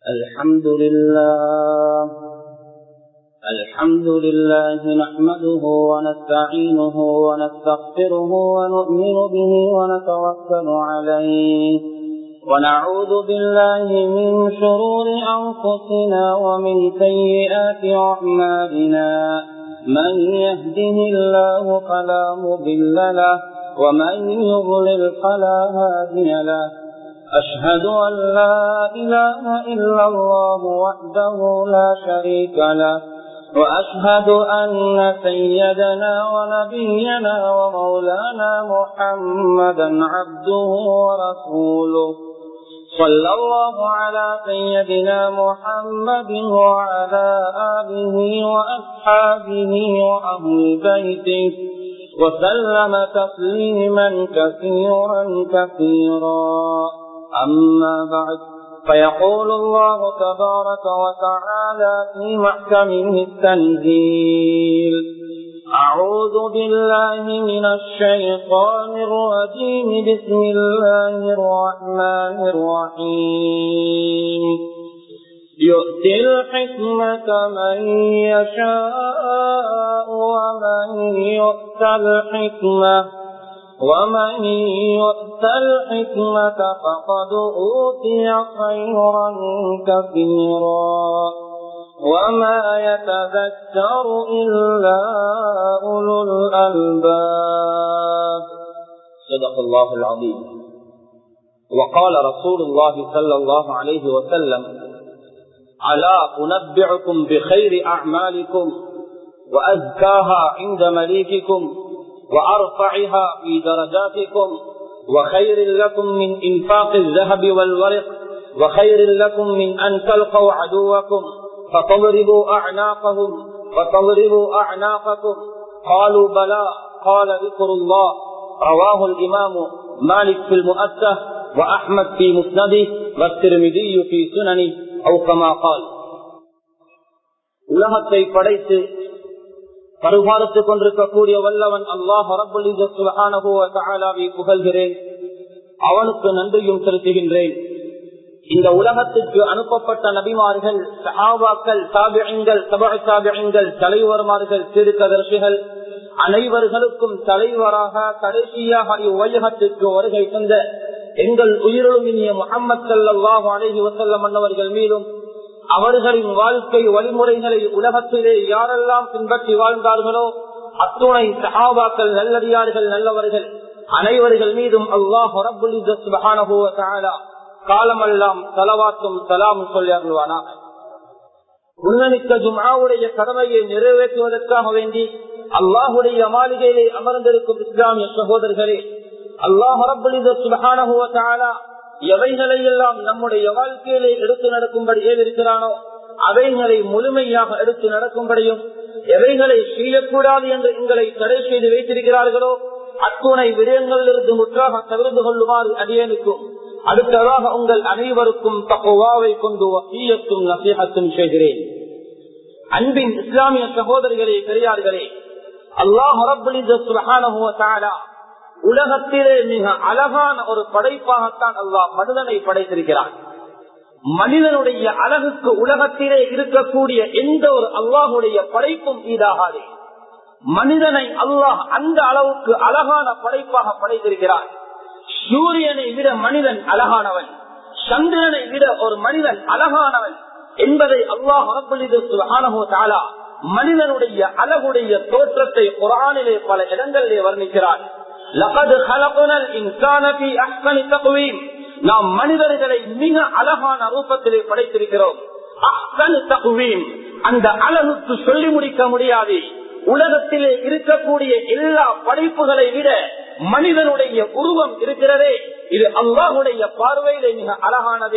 الحمد لله الحمد لله نحمده ونستعينه ونستغفره ونؤمن به ونتوكل عليه ونعوذ بالله من شرور أنفسنا ومن سيئات أعمالنا من يهده الله فلا مضل له ومن يضلل فلا هادي له أشهد أن لا إله إلا الله وحده لا شريك له وأشهد أن سيدنا ونبينا ومولانا محمدا عبده ورسوله صلى الله على سيدنا محمد وعلى آله وأصحابه وأهل بيته وسلم تسليما كثيرا كثيرا أما بعد فيقول الله تبارك وتعالى في محكمه التنزيل أعوذ بالله من الشيطان الرجيم بسم الله الرحمن الرحيم يؤتي الحكمة من يشاء ومن يؤت الحكمة ومن يؤت الحكمة فقد أوتي خيرا كثيرا وما يتذكر إلا أولو الألباب صدق الله العظيم وقال رسول الله صلى الله عليه وسلم ألا أنبعكم بخير أعمالكم وأزكاها عند مليككم وأرفعها في درجاتكم وخير لكم من إنفاق الذهب والورق وخير لكم من أن تلقوا عدوكم فتضربوا أعناقهم فتضربوا أعناقكم قالوا بلى قال ذكر الله رواه الإمام مالك في المؤسة وأحمد في مسنده والترمذي في سننه أو كما قال உலகத்தை படைத்து பருபாரத்துக் கொண்டிருக்கக்கூடிய வல்லவன் அல்லாஹ் ரபுல்லாவை புகழ்கிறேன் அவனுக்கு நன்றியும் செலுத்துகின்றேன் இந்த உலகத்திற்கு அனுப்பப்பட்ட நபிமார்கள் சஹாபாக்கள் சாபியங்கள் சபக சாபியங்கள் தலைவர்மார்கள் திருக்கதர்சிகள் அனைவர்களுக்கும் தலைவராக கடைசியாக இவ்வையகத்திற்கு வருகை தந்த எங்கள் உயிரிழமினிய முகமது சல்லாஹ் அலஹி வசல்லம் அன்னவர்கள் மீதும் அவர்களின் வாழ்க்கை வழிமுறைகளை உலகத்திலே யாரெல்லாம் பின்பற்றி வாழ்ந்தார்களோ அத்துணை சஹாபாக்கள் நல்லடியார்கள் நல்லவர்கள் அனைவர்கள் மீதும் அல்லாஹ் காலமெல்லாம் தலவாத்தும் சலாம் சொல்லி அருள்வானா உன்னமிக்க ஜுமாவுடைய கடமையை நிறைவேற்றுவதற்காக வேண்டி அல்லாஹுடைய மாளிகையிலே அமர்ந்திருக்கும் இஸ்லாமிய சகோதரர்களே அல்லாஹ் சுபகான எவைகளை எல்லாம் நம்முடைய வாழ்க்கையிலே எடுத்து நடக்கும்படி ஏவிருக்கிறானோ அவைகளை முழுமையாக எடுத்து நடக்கும்படியும் எவைகளை செய்யக்கூடாது என்று எங்களை தடை செய்து வைத்திருக்கிறார்களோ அத்துணை விடயங்களிலிருந்து முற்றாக தவிர்த்து கொள்ளுமாறு அடியனுக்கும் அடுத்ததாக உங்கள் அனைவருக்கும் தப்புவாவை கொண்டு வசியத்தும் நசீகத்தும் செய்கிறேன் அன்பின் இஸ்லாமிய சகோதரிகளே பெரியார்களே அல்லாஹ் உலகத்திலே மிக அழகான ஒரு படைப்பாகத்தான் அல்லாஹ் மனிதனை படைத்திருக்கிறான் மனிதனுடைய அழகுக்கு உலகத்திலே இருக்கக்கூடிய எந்த ஒரு அல்லாஹுடைய படைப்பும் ஈடாகாது மனிதனை அல்லாஹ் அந்த அளவுக்கு அழகான படைப்பாக படைத்திருக்கிறான் சூரியனை விட மனிதன் அழகானவன் சந்திரனை விட ஒரு மனிதன் அழகானவன் என்பதை அல்லாஹ் மனிதனுடைய அழகுடைய தோற்றத்தை குரானிலே பல இடங்களிலே வர்ணிக்கிறார் நாம் மனிதர்களை மிக அழகான ரூபத்திலே படைத்திருக்கிறோம் அந்த அழகுக்கு சொல்லி முடிக்க முடியாது உலகத்திலே இருக்கக்கூடிய எல்லா படைப்புகளை விட மனிதனுடைய உருவம் இருக்கிறதே இது அல்லாஹுடைய பார்வையிலே மிக அழகானது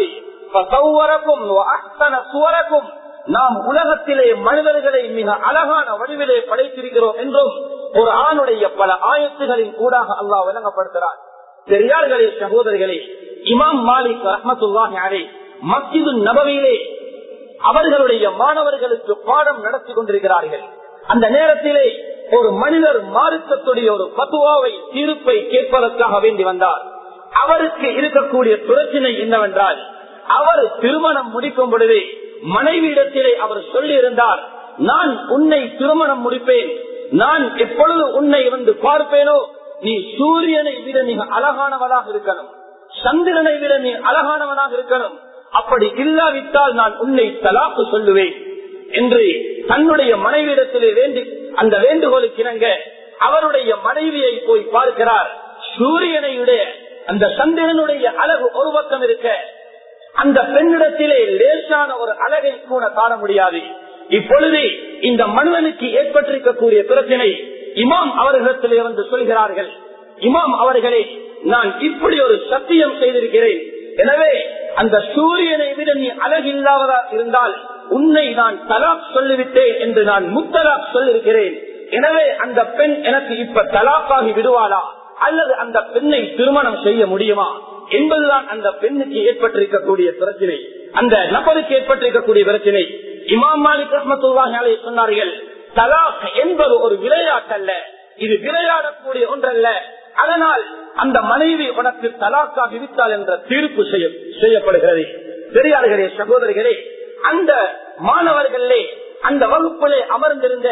சுவரக்கும் நாம் உலகத்திலே மனிதர்களை மிக அழகான வடிவிலே படைத்திருக்கிறோம் என்றும் ஒரு ஆணுடைய பல ஆயத்துகளின் கூடாக அல்லாஹ் விளங்கப்படுத்துகிறார் பெரியார்களே சகோதரிகளே இமாம் மாலிக் ரஹமத்துல்லாஹி மஸ்ஜிது நபவியிலே அவர்களுடைய மாணவர்களுக்கு பாடம் நடத்தி கொண்டிருக்கிறார்கள் அந்த நேரத்திலே ஒரு மனிதர் மார்க்கத்துடைய ஒரு பத்துவாவை தீர்ப்பை கேட்பதற்காக வேண்டி வந்தார் அவருக்கு இருக்கக்கூடிய பிரச்சனை என்னவென்றால் அவர் திருமணம் முடிக்கும் பொழுது மனைவியிடத்திலே அவர் சொல்லியிருந்தார் நான் உன்னை திருமணம் முடிப்பேன் நான் எப்பொழுது உன்னை வந்து பார்ப்பேனோ நீ சூரியனை விட மிக அழகானவனாக இருக்கணும் சந்திரனை விட நீ அழகானவனாக இருக்கணும் அப்படி இல்லாவிட்டால் நான் உன்னை தலாக்கு சொல்லுவேன் என்று தன்னுடைய மனைவியிடத்திலே வேண்டி அந்த வேண்டுகோளுக்கு இணங்க அவருடைய மனைவியை போய் பார்க்கிறார் சூரியனை விட அந்த சந்திரனுடைய அழகு ஒரு பக்கம் இருக்க அந்த பெண்ணிடத்திலே லேசான ஒரு அழகை கூட காண முடியாது இப்பொழுது இந்த மனிதனுக்கு ஏற்பட்டிருக்கக்கூடிய பிரச்சனை இமாம் அவர்களிடத்திலே வந்து சொல்கிறார்கள் இமாம் அவர்களே நான் இப்படி ஒரு சத்தியம் செய்திருக்கிறேன் எனவே அந்த சூரியனை விட நீ அழகில்லாததா இருந்தால் உன்னை நான் தலாக் சொல்லிவிட்டேன் என்று நான் முத்தலாக் சொல்லிருக்கிறேன் எனவே அந்த பெண் எனக்கு இப்ப தலாக்காகி விடுவாளா அல்லது அந்த பெண்ணை திருமணம் செய்ய முடியுமா என்பதுதான் அந்த பெண்ணுக்கு ஏற்பட்டிருக்கக்கூடிய பிரச்சனை அந்த நபருக்கு ஏற்பட்டிருக்கக்கூடிய பிரச்சனை இமாம் மாலிக் ரஹமத்துல்லாஹி சொன்னார்கள் தலாக் என்பது ஒரு விளையாட்டல்ல இது விளையாடக்கூடிய ஒன்றல்ல அதனால் அந்த மனைவி உனக்கு தலாக்காக விட்டால் என்ற தீர்ப்பு செய்யப்படுகிறது பெரியார்களே சகோதரிகளே அந்த மாணவர்களே அந்த வகுப்பிலே அமர்ந்திருந்த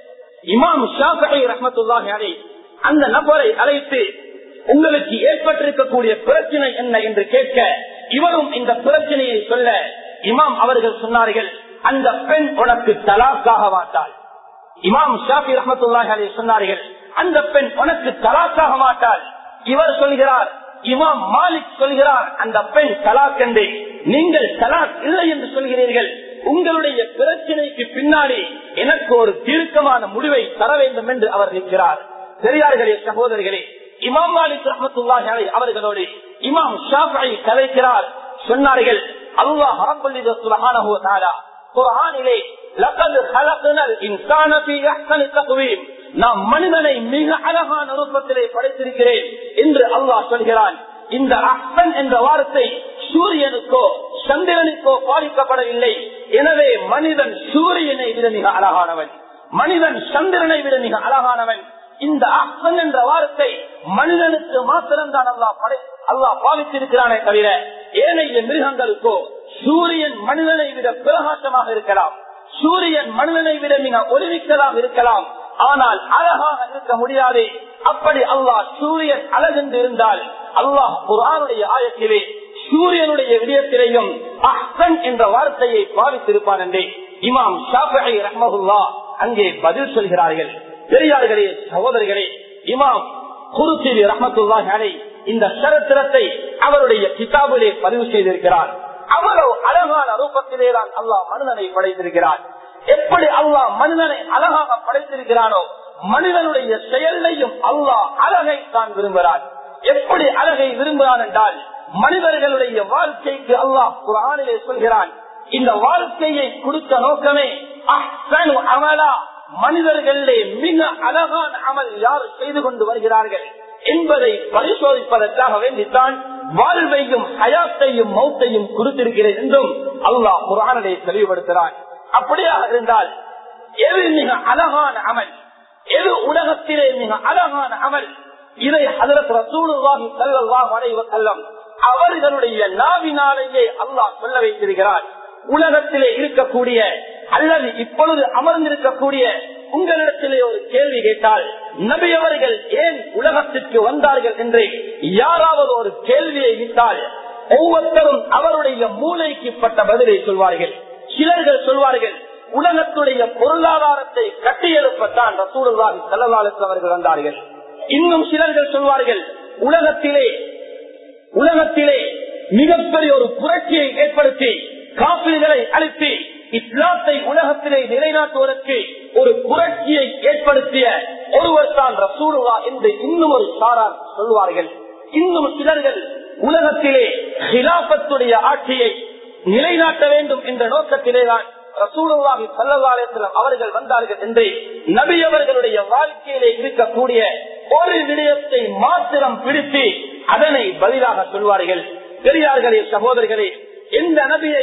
இமாம் ஷாஃபி ரஹமத்துல்லாஹி அலை அந்த நபரை அழைத்து உங்களுக்கு ஏற்பட்டிருக்கக்கூடிய பிரச்சனை என்ன என்று கேட்க இவரும் இந்த பிரச்சனையை சொல்ல இமாம் அவர்கள் சொன்னார்கள் அந்த பெண் உனக்கு தலாக்காக மாட்டாள் இமாம் ஷாஃபி ரஹமத்துல்லாஹி அலை சொன்னார்கள் அந்த பெண் உனக்கு தலாக்காக மாட்டாள் இவர் சொல்கிறார் இமாம் மாலிக் சொல்கிறார் அந்த பெண் தலாக் என்று நீங்கள் தலாக் இல்லை என்று சொல்கிறீர்கள் உங்களுடைய பிரச்சனைக்கு பின்னாடி எனக்கு ஒரு தீர்க்கமான முடிவை தர வேண்டும் என்று அவர் நிற்கிறார் பெரியார்களே சகோதரிகளே இமாம் மாலிக் ரஹமத்துல்லாஹி அலை அவர்களோடு இமாம் ஷாஃபி கலைக்கிறார் சொன்னார்கள் அல்லாஹ் ரப்பல் சுப்ஹானஹு வ தஆலா குர்ஆனிலே லகத் ஹலக்னல் இன்சான ஃபீ அஹ்ஸனி தக்வீம் நாம் மனிதனை மிக அழகான ரூபத்திலே படைத்திருக்கிறேன் என்று அல்லாஹ் சொல்கிறான் இந்த அஹ்சன் என்ற வார்த்தை சூரியனுக்கோ சந்திரனுக்கோ பாதிக்கப்படவில்லை எனவே மனிதன் சூரியனை விட மிக அழகானவன் மனிதன் சந்திரனை விட மிக அழகானவன் இந்த அஹ்சன் என்ற வார்த்தை மனிதனுக்கு மாத்திரம்தான் அல்லாஹ் படை அல்லாஹ் பாவித்திருக்கிறானே தவிர ஏனைய மிருகங்களுக்கோ சூரியன் மனிதனை விட பிரகாசமாக இருக்கலாம் சூரியன் மனிதனை விட மிக ஒளிமிக்கதாக இருக்கலாம் ஆனால் அழகாக இருக்க முடியாது அப்படி அல்லாஹ் சூரியன் அழகென்று இருந்தால் அல்லாஹ் குரானுடைய ஆயத்திலே சூரியனுடைய விடயத்திலேயும் அஹ்சன் என்ற வார்த்தையை பாவித்திருப்பான் என்றே இமாம் ஷாஃபி ரஹ்மஹுல்லா அங்கே பதில் சொல்கிறார்கள் பெரியார்களே சகோதரிகளே இமாம் குருசிலி ரஹமத்துல்லா அலை இந்த சரித்திரத்தை அவருடைய கிதாபிலே பதிவு செய்திருக்கிறார் அவ்வளவு அழகான ரூபத்திலே தான் அல்லாஹ் மனிதனை படைத்திருக்கிறார் எப்படி அல்லாஹ் மனிதனை அழகாக படைத்திருக்கிறானோ மனிதனுடைய செயலையும் அல்லாஹ் அழகை தான் விரும்புகிறான் எப்படி அழகை விரும்புகிறான் என்றால் மனிதர்களுடைய வாழ்க்கைக்கு அல்லாஹ் குரானிலே சொல்கிறான் இந்த வாழ்க்கையை கொடுத்த நோக்கமே அஹ்சனு அமலா மனிதர்களே மிக அழகான அமல் யார் செய்து கொண்டு வருகிறார்கள் என்பதை பரிசோதிப்பதற்காக வேண்டித்தான் வாழ்வையும் ஹயாத்தையும் மௌத்தையும் கொடுத்திருக்கிறேன் என்றும் அல்லாஹ் குரானதை தெளிவுபடுத்துகிறான் அப்படியாக இருந்தால் எது மிக அழகான அமல் எது உலகத்திலே மிக அழகான அமல் இதை அதற்கு ரசூலுல்லாஹி ஸல்லல்லாஹு அலைஹி வஸல்லம் அவர்களுடைய நாவினாலேயே அல்லாஹ் சொல்ல வைத்திருக்கிறார் உலகத்திலே இருக்கக்கூடிய அல்லது இப்பொழுது அமர்ந்திருக்கக்கூடிய உங்களிடத்திலே ஒரு கேள்வி கேட்டால் நபி அவர்கள் ஏன் உலகத்திற்கு வந்தார்கள் என்று யாராவது ஒரு கேள்வியை விட்டால் ஒவ்வொருத்தரும் அவருடைய மூளைக்கு பட்ட பதிலை சொல்வார்கள் சிலர்கள் சொல்வார்கள் உலகத்துடைய பொருளாதாரத்தை கட்டியெழுப்பத்தான் ரசூலுல்லாஹி ஸல்லல்லாஹு அவர்கள் வந்தார்கள் இன்னும் சிலர்கள் சொல்வார்கள் உலகத்திலே உலகத்திலே மிகப்பெரிய ஒரு புரட்சியை ஏற்படுத்தி காப்பீடுகளை அளித்து இஸ்லாத்தை உலகத்திலே நிலைநாட்டுவதற்கு ஒரு புரட்சியை ஏற்படுத்திய ஒருவர் தான் ரசூலுவா என்று இன்னும் ஒரு சாரார் சொல்வார்கள் இன்னும் சிலர்கள் உலகத்திலே ஹிலாபத்துடைய ஆட்சியை நிலைநாட்ட வேண்டும் என்ற நோக்கத்திலேதான் ரசூலுல்லாஹி சல்லல்லாஹு அவர்கள் வந்தார்கள் என்று நபி அவர்களுடைய வாழ்க்கையிலே இருக்கக்கூடிய ஒரு விடயத்தை மாத்திரம் பிடித்து அதனை பதிலாக சொல்வார்கள் பெரியார்களே சகோதரர்களே எந்த நபியை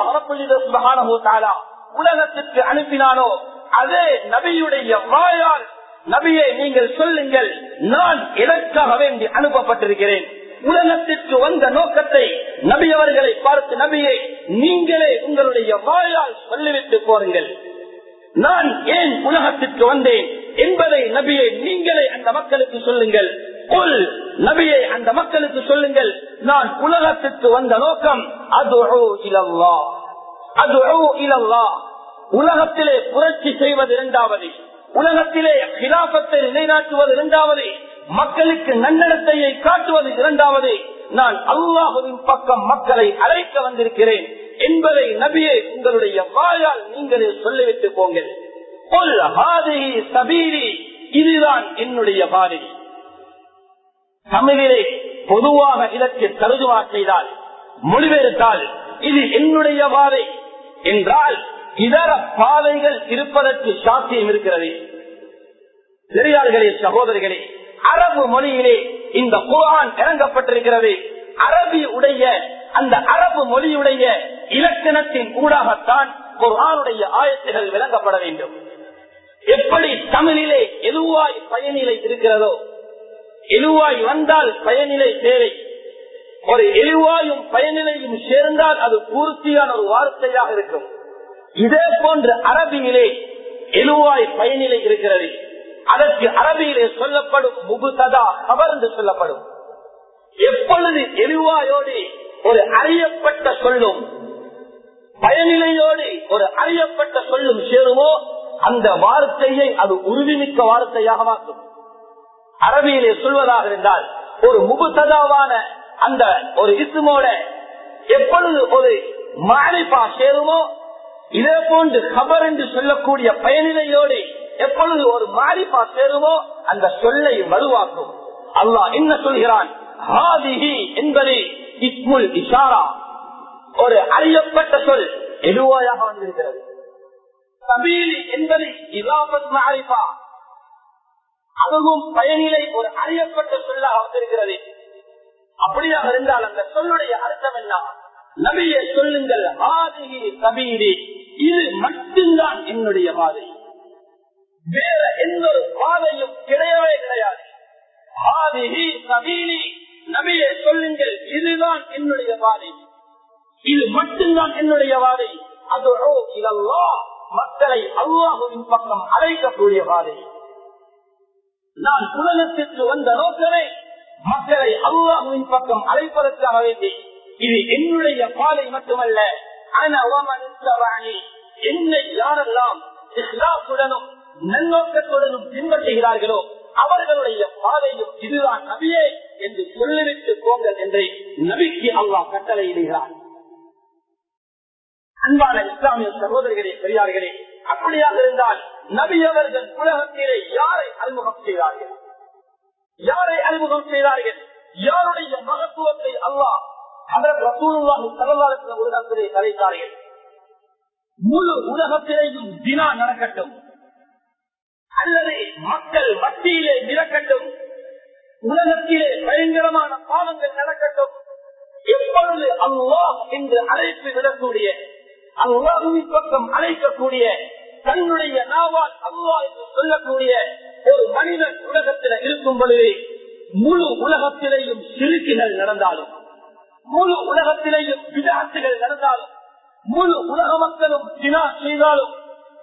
அல்லாஹ் உலகத்திற்கு அனுப்பினானோ அதே நபியுடைய வாயால் நபியை நீங்கள் சொல்லுங்கள் நான் எதற்காக வேண்டி அனுப்பப்பட்டிருக்கிறேன் உலகத்திற்கு வந்த நோக்கத்தை நபி அவர்களை பார்த்து நபியை நீங்களே உங்களுடைய வாயால் சொல்லிவிட்டு போருங்கள் நான் ஏன் உலகத்திற்கு வந்தேன் என்பதை நபியை நீங்களே அந்த மக்களுக்கு சொல்லுங்கள் கொல் நபியை அந்த மக்களுக்கு சொல்லுங்கள் நான் உலகத்திற்கு வந்த நோக்கம் அது இலல்லா அது இலல்லா உலகத்திலே புரட்சி செய்வது இரண்டாவது உலகத்திலே கிலாபத்தை நிலைநாட்டுவது இரண்டாவது மக்களுக்கு நன்னடத்தையை காட்டுவது இரண்டாவது நான் அல்லாஹுவின் பக்கம் மக்களை அழைக்க வந்திருக்கிறேன் என்பதை நபியை உங்களுடைய வாயால் நீங்களே சொல்லிவிட்டு போங்கள் கொல் ஹாதிஹி சபீரி இதுதான் என்னுடைய பாதை தமிழிலே பொதுவாக இதற்கு தருதுமா செய்தால் மொழிபெயர்த்தால் இது என்னுடைய பாதை என்றால் இதர பாதைகள் இருப்பதற்கு சாத்தியம் இருக்கிறது பெரியார்களே சகோதரர்களே அரபு மொழியிலே இந்த குரான் இறங்கப்பட்டிருக்கிறது அரபி உடைய அந்த அரபு மொழியுடைய இலக்கணத்தின் ஊடாகத்தான் குரானுடைய ஆயத்துகள் விளங்கப்பட வேண்டும் எப்படி தமிழிலே எதுவாய் பயனிலை இருக்கிறதோ எழுவாய் வந்தால் பயனிலை தேவை ஒரு எழுவாயும் பயனிலையும் சேர்ந்தால் அது பூர்த்தியான ஒரு வார்த்தையாக இருக்கும் இதே போன்று அரபியிலே எழுவாய் பயனிலை இருக்கிறது அதற்கு அரபியிலே சொல்லப்படும் முகுததா அவர் என்று சொல்லப்படும் எப்பொழுது எழுவாயோடு ஒரு அறியப்பட்ட சொல்லும் பயனிலையோடு ஒரு அறியப்பட்ட சொல்லும் சேருமோ அந்த வார்த்தையை அது உறுதிமிக்க வார்த்தையாக மாற்றும் அரபியிலே சொல்வதாக இருந்தால் ஒரு முகுததாவான அந்த ஒரு இசுமோட எப்பொழுது ஒரு மாரிப்பா சேருமோ இதே போன்று கபர் என்று சொல்லக்கூடிய பயனிலையோடு எப்பொழுது ஒரு மாரிப்பா சேருமோ அந்த சொல்லை வலுவாக்கும் அல்லாஹ் என்ன சொல்கிறான் ஹாதிஹி என்பது இஸ்முல் இஷாரா ஒரு அறியப்பட்ட சொல் எதுவாயாக வந்திருக்கிறது சபீலி என்பது இலாபத் மாரிப்பா அதுவும் பயனிலை ஒரு அறியப்பட்ட சொல்லாக வந்திருக்கிறது அப்படியாக இருந்தால் அந்த சொல்லுடைய அர்த்தம் என்ன நபியை சொல்லுங்கள் ஆதிகி கபீரி இது மட்டும்தான் என்னுடைய பாதை வேற எந்த ஒரு பாதையும் கிடையவே கிடையாது ஆதிகி கபீரி நபியை சொல்லுங்கள் இதுதான் என்னுடைய பாதை இது மட்டும்தான் என்னுடைய பாதை அது இதல்லா மக்களை அல்லாஹுவின் பக்கம் அழைக்கக்கூடிய பாதை நான் உலகத்திற்கு வந்த நோக்கமே மக்களை அல்லாஹுவின் பக்கம் அழைப்பதற்காக வேண்டி இது என்னுடைய பாதை மட்டுமல்ல என்னை யாரெல்லாம் இஸ்லாத்துடனும் நன்னோக்கத்துடனும் பின்பற்றுகிறார்களோ அவர்களுடைய பாதையும் இதுதான் நபியே என்று சொல்லிவிட்டு போங்கள் என்று நபிக்கு அல்லாஹ் கட்டளையிடுகிறார் அன்பான இஸ்லாமிய சகோதரிகளே பெரியார்களே அப்படியாக இருந்தால் நபி அவர்கள் உலகத்திலே யாரை அறிமுகம் செய்தார்கள் யாரை அறிமுகம் செய்தார்கள் யாருடைய மகத்துவத்தை அல்லாஹ் அதற்கு ரசூலுல்லாஹி ஸல்லல்லாஹு ஒரு இடத்திலே கலைத்தார்கள் முழு உலகத்திலேயும் தினா நடக்கட்டும் அல்லது மக்கள் மத்தியிலே நிறக்கட்டும் உலகத்திலே பயங்கரமான பாவங்கள் நடக்கட்டும் எப்பொழுது அல்லாஹ் என்று அழைப்பு விடக்கூடிய அல்லாஹுவின் பக்கம் அழைக்கக்கூடிய தன்னுடைய நாவால் அல்லா என்று சொல்லக்கூடிய ஒரு மனிதன் உலகத்தில் இருக்கும் பொழுது முழு உலகத்திலேயும் சிறுக்கிகள் நடந்தாலும் முழு உலகத்திலேயும் விதாத்துகள் நடந்தாலும் முழு உலக மக்களும் தினா செய்தாலும்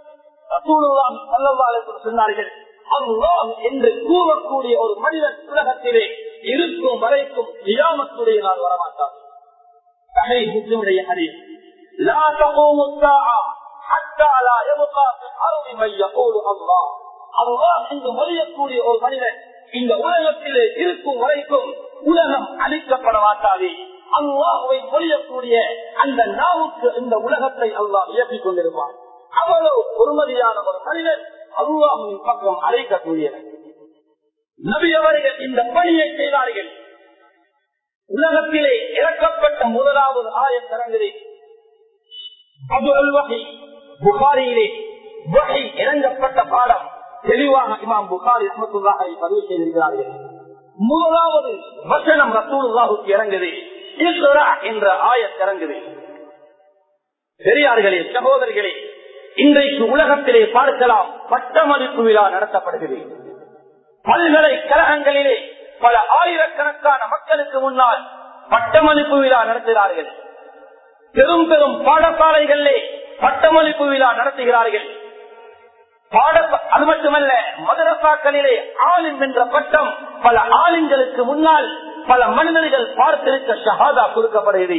சொன்னார்கள் அல்லாஹ் என்று கூறக்கூடிய ஒரு மனிதன் உலகத்திலே இருக்கும் வரைக்கும் நியாமத்துடைய நாள் வரமாட்டார் தகை முஸ்லிமுடைய ஹரீஸ் لا تقوم الساعة حتى لا يبقى في الأرض من يقول الله الله என்று மொழியக்கூடிய ஒரு மனிதன் இந்த உலகத்திலே இருக்கும் வரைக்கும் உலகம் அழிக்கப்பட மாட்டாது அல்லாஹுவை மொழியக்கூடிய அந்த நாவுக்கு இந்த உலகத்தை அல்லாஹ் இயக்கிக் கொண்டிருப்பார் அவ்வளவு பொறுமதியான ஒரு மனிதன் அல்லாஹுவின் பக்கம் அழைக்கக்கூடியவர் நபி அவர்கள் இந்த பணியை செய்தார்கள் உலகத்திலே இறக்கப்பட்ட முதலாவது ஆயம் திறந்தது புகாரியிலே வகை இறங்கப்பட்ட பாடம் தெளிவாக இமாம் புகாரி அஹமத்துல்லாஹை பதிவு செய்திருக்கிறார்கள் முதலாவது வசனம் ரசூலுல்லாஹுக்கு இறங்குது என்ற ஆயத் இறங்குது பெரியார்களே சகோதரிகளே இன்றைக்கு உலகத்திலே பார்க்கலாம் பட்டமளிப்பு விழா நடத்தப்படுகிறது பல்கலைக்கழகங்களிலே பல ஆயிரக்கணக்கான மக்களுக்கு முன்னால் பட்டமளிப்பு விழா நடத்துகிறார்கள் பெரும் பெரும் பாடசாலைகளிலே பட்டமளிப்பு விழா நடத்துகிறார்கள் பாட அது மட்டுமல்ல மதரசாக்களிலே ஆலிம் என்ற பட்டம் பல ஆலிம்களுக்கு முன்னால் பல மனிதர்கள் பார்த்திருக்க ஷஹாதா கொடுக்கப்படுகிறது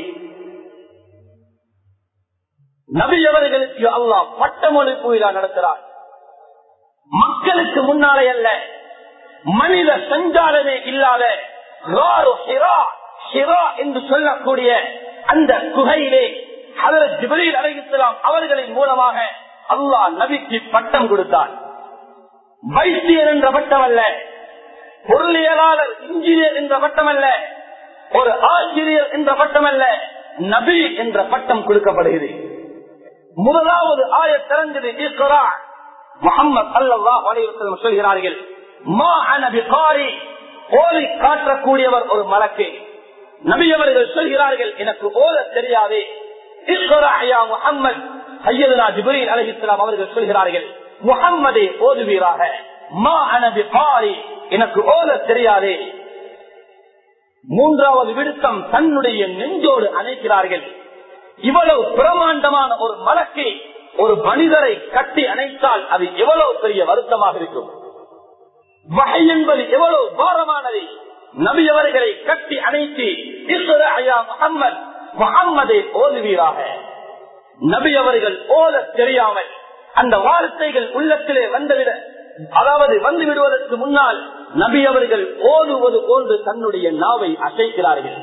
நபி அவர்களுக்கு அல்லாஹ் பட்டமளிப்பு விழா நடத்துகிறார் மக்களுக்கு முன்னாலே அல்ல மனித சஞ்சாரமே இல்லாத ராரு ஹிரா, ஹிரா என்று சொல்லக்கூடிய அந்த குகையிலே அதற்கு ஜிபரீல் அலைஹிஸ்ஸலாம் அவர்களின் மூலமாக அல்லாஹ் நபிக்கு பட்டம் கொடுத்தார் வைத்தியர் என்ற பட்டம் அல்ல பொருளியலாளர் இன்ஜினியர் என்ற பட்டம் அல்ல ஒரு ஆசிரியர் என்ற பட்டம் அல்ல நபி என்ற பட்டம் கொடுக்கப்படுகிறது முதலாவது ஆய திறந்தது இஸ்ரா முகமது அல்லாஹ் அலைவசம் சொல்கிறார்கள் மா அனபி காரி ஓலை காட்டக்கூடியவர் ஒரு மலக்கு நபி அவர்கள் சொல்கிறார்கள் எனக்கு ஓத தெரியாதே முகம்மது சையதுனா ஜிபரீல் அலஹிஸ்லாம் அவர்கள் சொல்கிறார்கள் முகம்மதை ஓதுவீராக மா அனபி காரி எனக்கு ஓத தெரியாதே மூன்றாவது விடுத்தம் தன்னுடைய நெஞ்சோடு அணைக்கிறார்கள் இவ்வளவு பிரமாண்டமான ஒரு மலக்கை ஒரு மனிதரை கட்டி அணைத்தால் அது எவ்வளவு பெரிய வருத்தமாக இருக்கும் வகை என்பது எவ்வளவு பாரமானது நபி அவர்களை கட்டி அணைத்து முகம்மது முகம்மதை ஓதுவீராக நபி அவர்கள் ஓத தெரியாமல் அந்த வார்த்தைகள் உள்ளத்திலே வந்துவிட அதாவது வந்து விடுவதற்கு முன்னால் நபி அவர்கள் ஓதுவது போன்று தன்னுடைய நாவை அசைக்கிறார்கள்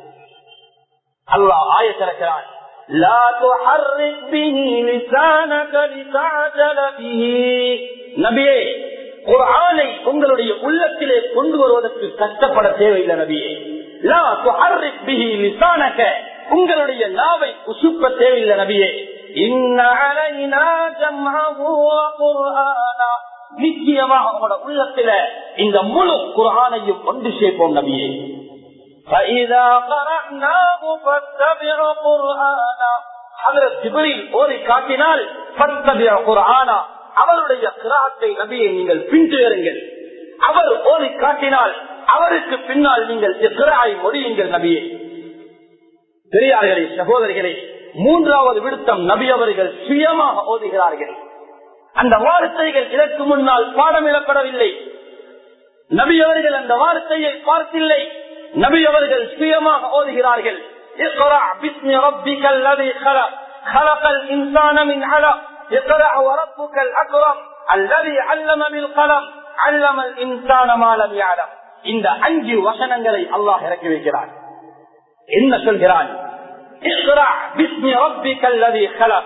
அல்லாஹ் ஆய திறக்கிறான் لا تحرك به لسانك لتعجل به நபியே குரானை உங்களுடைய உள்ளத்திலே கொண்டு வருவதற்கு கஷ்டப்பட தேவையில்லை நபியே லா துஹர்ரிக் பிஹி லிசானக உங்களுடைய நாவை உசுப்ப தேவையில்லை நபியே இன்ன அலைனா ஜம்அஹு வ குர்ஆனா நிச்சயமாக உங்களோட உள்ளத்தில இந்த முழு குரானையும் கொண்டு சேர்ப்போம் நபியே فإذا قرأناه فاتبع قرآنا حضرت ஜிப்ரீல் ஓதி காட்டினால் فاتبع قرآنا அவருடைய கிராத்தை நபியை நீங்கள் பின்துயருங்கள் அவர் ஓதி காட்டினால் அவருக்கு பின்னால் நீங்கள் கிராய் மொழியுங்கள் நபியை பெரியார்களே சகோதரிகளே மூன்றாவது விடுத்தம் நபி அவர்கள் சுயமாக ஓதுகிறார்கள் அந்த வார்த்தைகள் இதற்கு முன்னால் பாடமிடப்படவில்லை நபி அவர்கள் அந்த வார்த்தையை பார்த்தில்லை நபி அவர்கள் சுயமாக ஓதுகிறார்கள் اقرأ باسم ربك الذي خلق خلق الإنسان من علق اقرأ وربك الأكرم الذي علم بالقلم علم الإنسان ما لم يعلم இந்த அஞ்சு வசனங்களை அல்லாஹ் இறக்கி வைக்கிறார் என்ன சொல்கிறான் اقرأ باسم ربك الذي خلق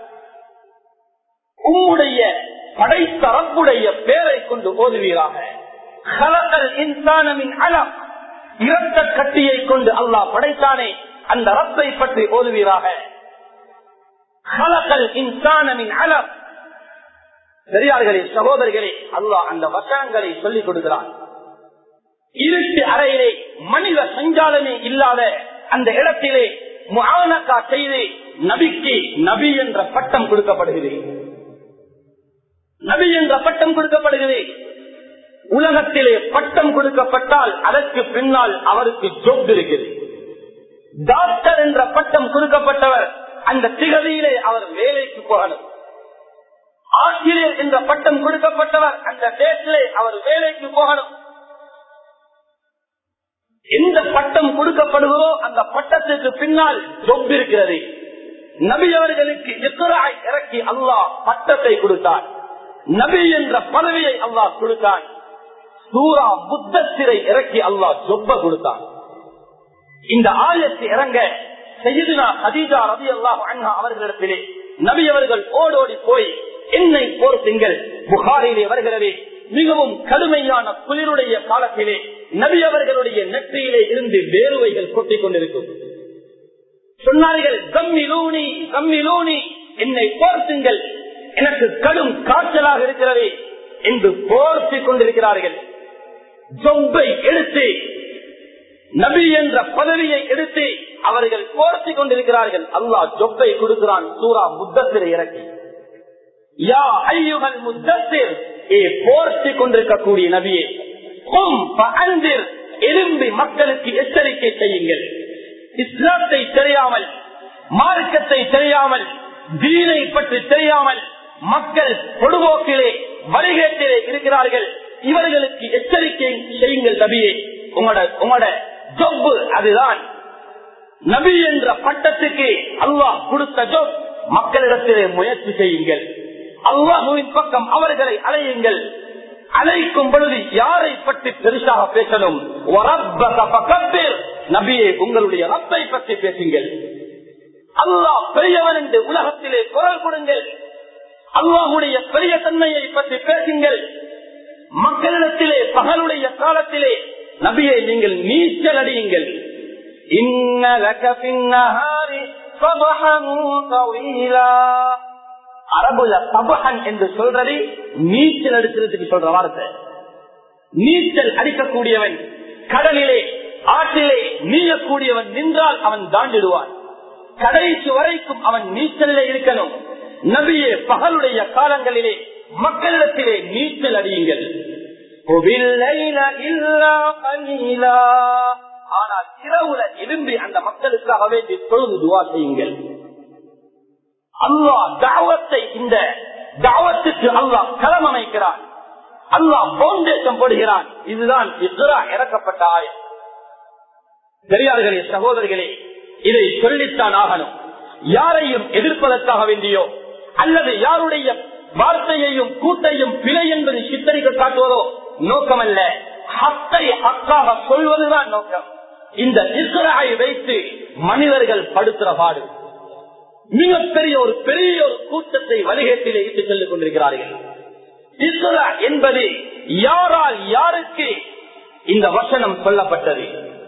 உம்முடைய படைத்த ரப்புடைய பேரை கொண்டு ஓதுவீராக خلقல் இன்சானமின் அலம் இரத்த கட்டியை கொண்டு அல்லாஹ் படைத்தானே அந்த ரப்பை பற்றி ஓதுவீராக خلقல் இன்சானமின் அலம் பெரியார்களே சகோதரிகளே அல்லாஹ் அந்த வசனங்களை சொல்லிக் கொடுக்கிறான் இருட்டு அறையிலே மனித சஞ்சாலமே இல்லாத அந்த இடத்திலே முகானக்கா செய்து நபிக்கு நபி என்ற பட்டம் கொடுக்கப்படுகிறது நபி என்ற பட்டம் கொடுக்கப்படுகிறது உலகத்திலே பட்டம் கொடுக்கப்பட்டால் அதற்கு பின்னால் அவருக்கு ஜோப் இருக்குது டாக்டர் என்ற பட்டம் கொடுக்கப்பட்டவர் அந்த திகதியிலே அவர் வேலைக்கு போகணும் ஆசிரியர் என்ற பட்டம் கொடுக்கப்பட்டவர் அந்த டேட்டிலே அவர் வேலைக்கு போகணும் எந்த பட்டம் கொடுக்கப்படுகிறோ அந்த பட்டத்துக்கு பின்னால் ஜொப் இருக்கிறது நபி அவர்களுக்கு எதிராய் இறக்கி அல்லாஹ் பட்டத்தை கொடுத்தார் நபி என்ற பதவியை அல்லாஹ் கொடுத்தான் சூரா புத்தத்திரை இறக்கி அல்லாஹ் ஜொப்ப கொடுத்தான் இந்த ஆயத்து இறங்க செய்யுதுனா ஹதீஜா ரவி அல்லாஹ் அண்ணா அவர்களிடத்திலே நபி அவர்கள் ஓடோடி போய் என்னை போர்த்துங்கள் புகாரிலே வருகிறதே மிகவும் கடுமையான குளிருடைய காலத்திலே நபி அவர்களுடைய நெற்றியிலே இருந்து வேறுவைகள் கொட்டிக் கொண்டிருக்கும் சொன்னார்கள் கம்மிலூனி கம்மிலூனி என்னை போர்த்துங்கள் எனக்கு கடும் காய்ச்சலாக இருக்கிறது என்று போர்த்திக் கொண்டிருக்கிறார்கள் ஜொம்பை எடுத்து நபி என்ற பதவியை எடுத்து அவர்கள் போர்த்தி கொண்டிருக்கிறார்கள் அல்லாஹ் ஜொப்பை கொடுக்கிறான் சூரா முத்தத்திரை இறக்கி யா ஐயுகள் முத்தத்தில் ஏ போர்த்தி கொண்டிருக்கக்கூடிய நபியே எலும்பி மக்களுக்கு எச்சரிக்கை செய்யுங்கள் இஸ்லாத்தை தெரியாமல் மார்க்கத்தை தெரியாமல் தீனை பற்றி தெரியாமல் மக்கள் பொடுபோக்கிலே வழிகேட்டிலே இருக்கிறார்கள் இவர்களுக்கு எச்சரிக்கை செய்யுங்கள் நபியே உங்களோட உங்களோட ஜொப்பு அதுதான் நபி என்ற பட்டத்துக்கு அல்லாஹ் கொடுத்த ஜொப் மக்களிடத்திலே முயற்சி செய்யுங்கள் அல்லாஹுவின் பக்கம் அவர்களை அலையுங்கள் அழைக்கும் பொழுது யாரை பற்றி பெருசாக பேசணும் நபியை உங்களுடைய ரப்பை பற்றி பேசுங்கள் அல்லாஹ் பெரியவன் என்று உலகத்திலே குரல் கொடுங்கள் அல்லாஹுடைய பெரிய தன்மையை பற்றி பேசுங்கள் மக்களிடத்திலே பகலுடைய காலத்திலே நபியை நீங்கள் நீச்சல் அடியுங்கள் அரபுல சபஹன் என்று சொல்றது நீச்சல் அடிக்கிறதுக்கு சொல்ற வார்த்தை நீச்சல் அடிக்கக்கூடியவன் கடலிலே ஆற்றிலே நீயக்கூடியவன் நின்றால் அவன் தாண்டிடுவான் கடைசி வரைக்கும் அவன் நீச்சலிலே இருக்கணும் நபியே பகலுடைய காலங்களிலே மக்களிடத்திலே நீச்சல் அடியுங்கள் ஆனால் இரவுல எழும்பி அந்த மக்களுக்காக வேண்டி தொழுது துவா செய்யுங்கள் அல்லாஹ் தாவத்தை இந்த தாவத்துக்கு அல்லாஹ் களம் அமைக்கிறான் அல்லாஹ் பவுண்டேஷன் போடுகிறான் இதுதான் இஸ்ரா இறக்கப்பட்ட ஆயம் பெரியார்களே சகோதரர்களே இதை சொல்லித்தான் ஆகணும் யாரையும் எதிர்ப்பதற்காக வேண்டியோ அல்லது யாருடைய வார்த்தையையும் கூட்டையும் பிழை என்பதை சித்தரிக்க காட்டுவதோ நோக்கமல்ல ஹத்தை ஹக்காக சொல்வதுதான் நோக்கம் இந்த இஸ்ராயை வைத்து மனிதர்கள் படுத்துற பாடு மிகப்பெரிய ஒரு பெரிய ஒரு கூட்டத்தை வணிகத்திலே இட்டு செல்லிக் கொண்டிருக்கிறார்கள் இஸ்ரா என்பது யாரால் யாருக்கு இந்த வசனம் சொல்லப்பட்டது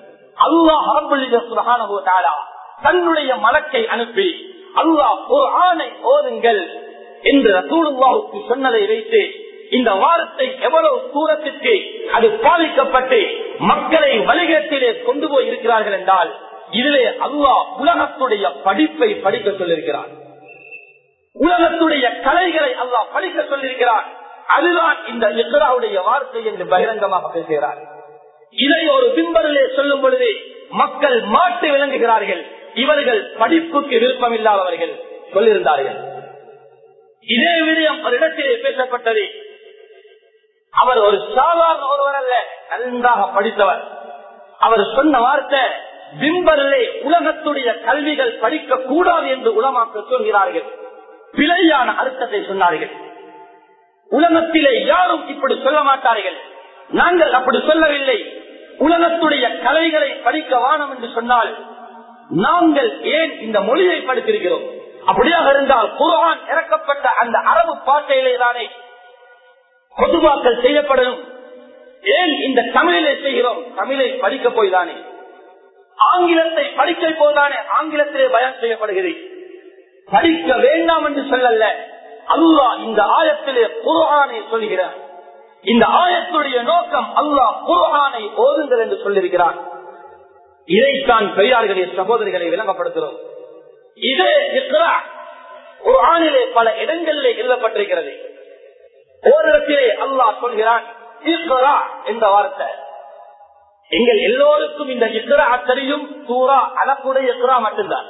அல்லாஹ் தன்னுடைய மலக்கை அனுப்பி அல்லாஹ் ஒரு ஆணை ஓதுங்கள் என்று ரசூலுல்லாவுக்கு சொன்னதை வைத்து இந்த வாரத்தை எவ்வளவு தூரத்திற்கு அது பாதிக்கப்பட்டு மக்களை வணிகத்திலே கொண்டு போய் இருக்கிறார்கள் என்றால் இதிலே அல்லாஹ் உலகத்துடைய படிப்பை படிக்க சொல்லியிருக்கிறார் உலகத்துடைய கலைகளை அல்லாஹ் படிக்க சொல்லியிருக்கிறார் அதுதான் இந்த இஸ்ராவுடைய வார்த்தை என்று பகிரங்கமாக பேசுகிறார் இதை ஒரு பிம்பரிலே சொல்லும் பொழுது மக்கள் மாட்டு விளங்குகிறார்கள் இவர்கள் படிப்புக்கு விருப்பம் இல்லாதவர்கள் சொல்லியிருந்தார்கள் இதே விடயம் ஒரு இடத்திலே பேசப்பட்டது அவர் ஒரு சாதாரண ஒருவர் அல்ல நன்றாக படித்தவர் அவர் சொன்ன வார்த்தை பிம்பரிலே உலகத்துடைய கல்விகள் படிக்க கூடாது என்று உலமாக்க சொல்கிறார்கள் பிழையான அர்த்தத்தை சொன்னார்கள் உலகத்திலே யாரும் இப்படி சொல்ல மாட்டார்கள் நாங்கள் அப்படி சொல்லவில்லை உலகத்துடைய கலைகளை படிக்க வானம் என்று சொன்னால் நாங்கள் ஏன் இந்த மொழியை படித்திருக்கிறோம் அப்படியாக இருந்தால் குரான் இறக்கப்பட்ட அந்த அரபு பாட்டையிலே தானே பொதுவாக்கள் செய்யப்படணும் ஏன் இந்த தமிழிலே செய்கிறோம் தமிழை படிக்க போய் தானே ஆங்கிலத்தை படிக்க போதானே ஆங்கிலத்திலே பயம் செய்யப்படுகிறது படிக்க வேண்டாம் என்று சொல்லல அல்லாஹ் இந்த ஆயத்திலே குரானை சொல்கிறார் இந்த ஆயத்துடைய நோக்கம் அல்லாஹ் குரானை ஓதுங்கள் என்று சொல்லியிருக்கிறான் இதைத்தான் பெரியார்களே சகோதரிகளை விளங்கப்படுத்துகிறோம் இதே இஸ்ரா ஒரு ஆணிலே பல இடங்களிலே எழுதப்பட்டிருக்கிறது ஓரிடத்திலே அல்லாஹ் சொல்கிறான் இஸ்ரா என்ற வார்த்தை எங்கள் எல்லோருக்கும் இந்த இஸ்ரா தெரியும் சூரா அலக்குடைய இஸ்ரா மட்டும்தான்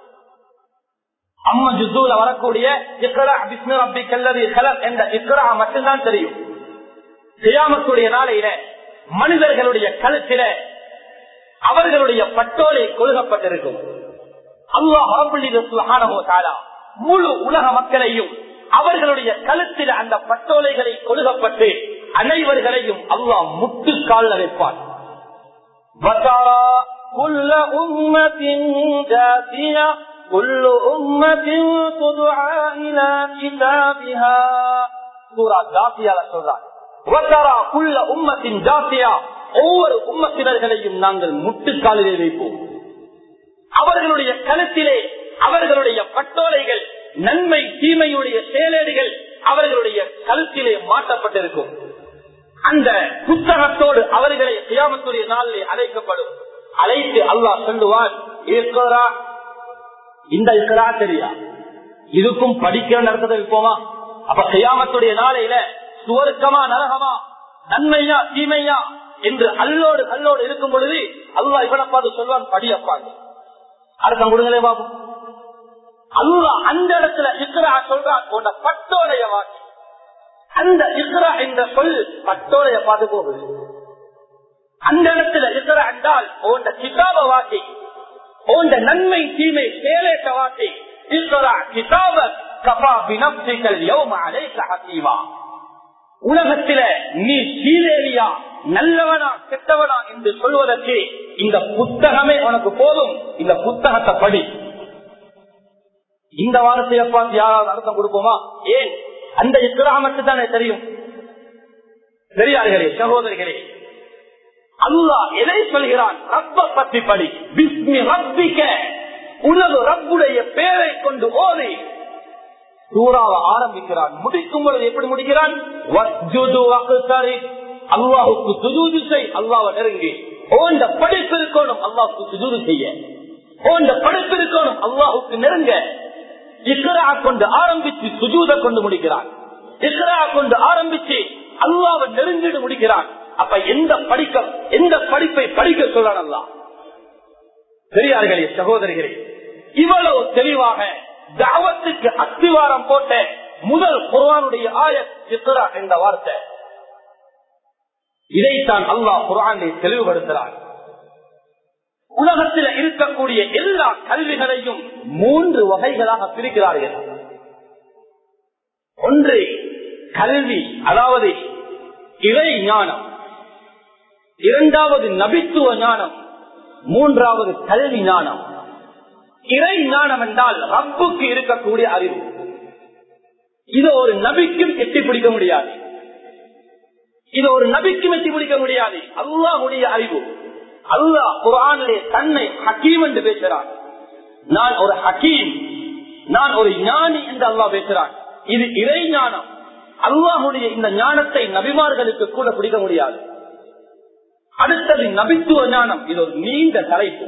அம்மா ஜுத்தூல வரக்கூடிய இஸ்ரா பிஸ்மி ரப்பி கல்லதி ஹலக் என்ற இஸ்ரா மட்டும்தான் தெரியும் கியாமத்துடைய நாளையில மனிதர்களுடைய கழுத்தில அவர்களுடைய பட்டோலை கொழுகப்பட்டிருக்கும் அல்லாஹ் முழு உலக மக்களையும் அவர்களுடைய கழுத்தில் அந்த பட்டோலைகளை கொழுகப்பட்டு அனைவர்களையும் அல்லாஹ் முட்டு கால வைப்பார் كل أمة جاثية كل أمة تدعى إلى كتابها سورة جاثية சொல்றார் وترى كل أمة جاثية ஒவ்வொரு உம்மத்தினர்களையும் நாங்கள் முட்டுக்காலிலே வைப்போம் அவர்களுடைய கழுத்திலே அவர்களுடைய பட்டோலைகள் நன்மை தீமையுடைய செயலேடுகள் அவர்களுடைய கழுத்திலே மாட்டப்பட்டிருக்கும் அந்த புத்தகத்தோடு அவர்களை கியாமத்துடைய நாளிலே அழைக்கப்படும் அழைத்து அல்லாஹ் சொல்லுவான் இந்த இருக்கிறா தெரியா இதுக்கும் படிக்கிற நடத்ததை வைப்போமா அப்ப கியாமத்துடைய நாளையில சுவருக்கமா நரகமா நன்மையா தீமையா என்று அல்லோடு கல்லோடு இருக்கும் பொழுது அல்லா இவனை பார்த்து சொல்வான் படியப்பாங்க அர்த்தம் கொடுங்களே பாபு அல்லா அந்த இடத்துல இக்ரா சொல்றான் உன்ன பட்டோடைய வாக்கி அந்த இக்ரா என்ற சொல் பட்டோடைய பார்த்து போகுது அந்த இடத்துல இக்ரா என்றால் உண்ட கிதாப வாக்கி உண்ட நன்மை தீமை சேலேட்ட வாக்கி இக்ரா கிதாப கபா பினப்சிகள் யௌம அலைக்க ஹசீவா உலகத்தில நீ சீலேரியா நல்லவனா கெட்டவனா என்று சொல்வதற்கு இந்த புத்தகமே உனக்கு போதும் இந்த புத்தகத்தை படி இந்த வாரத்தை பார்த்து யாராவது அர்த்தம் கொடுப்போமா ஏன் அந்த இஸ்லாமத்து தானே தெரியும் பெரியார்களே சகோதரிகளே அல்லாஹ் எதை சொல்கிறான் ரப்ப பத்தி படி பிஸ்மி ரப்பிக்க உலக ரப்புடைய பேரை கொண்டு ஓதி சூறாவை ஆரம்பிக்கிறான் முடிக்கும் பொழுது எப்படி முடிக்கிறான் அல்லாஹுக்கு சுஜூது செய் அல்லாவை நெருங்கி ஓண்ட படிப்பு இருக்கணும் அல்லாஹுக்கு சுஜூது செய்ய ஓண்ட படிப்பு இருக்கணும் அல்லாஹுக்கு நெருங்க இஸ்ரா கொண்டு ஆரம்பிச்சு சுஜூத கொண்டு முடிக்கிறான் இஸ்ரா கொண்டு ஆரம்பிச்சு அல்லாவை நெருங்கிடு முடிக்கிறான் அப்ப எந்த படிக்க எந்த படிப்பை படிக்க சொல்றான் அல்லா பெரியார்களே சகோதரிகளே இவ்வளவு தெளிவாக தாவத்துக்கு அஸ்திவாரம் போட்ட முதல் குர்வானுடைய ஆய சித்ரா என்ற வார்த்தை இதைத்தான் அல்லாஹ் குரானை தெளிவுபடுத்துகிறார் உலகத்தில் இருக்கக்கூடிய எல்லா கல்விகளையும் மூன்று வகைகளாக பிரிக்கிறார்கள் ஒன்று கல்வி அதாவது இறை ஞானம் இரண்டாவது நபித்துவ ஞானம் மூன்றாவது கல்வி ஞானம் இறை ஞானம் என்றால் ரப்புக்கு இருக்கக்கூடிய அறிவு இது ஒரு நபிக்கும் எட்டி பிடிக்க முடியாது இது ஒரு நபிக்கும் எட்டி பிடிக்க முடியாது அல்லாஹுடைய அறிவு அல்லாஹ் குரானிலே தன்னை ஹக்கீம் என்று பேசுறான் நான் ஒரு ஹக்கீம் நான் ஒரு ஞானி என்று அல்லாஹ் பேசுறான் இது இறை ஞானம் அல்லாஹுடைய இந்த ஞானத்தை நபிமார்களுக்கு கூட பிடிக்க முடியாது அடுத்தது நபித்துவ ஞானம் இது ஒரு நீண்ட தலைப்பு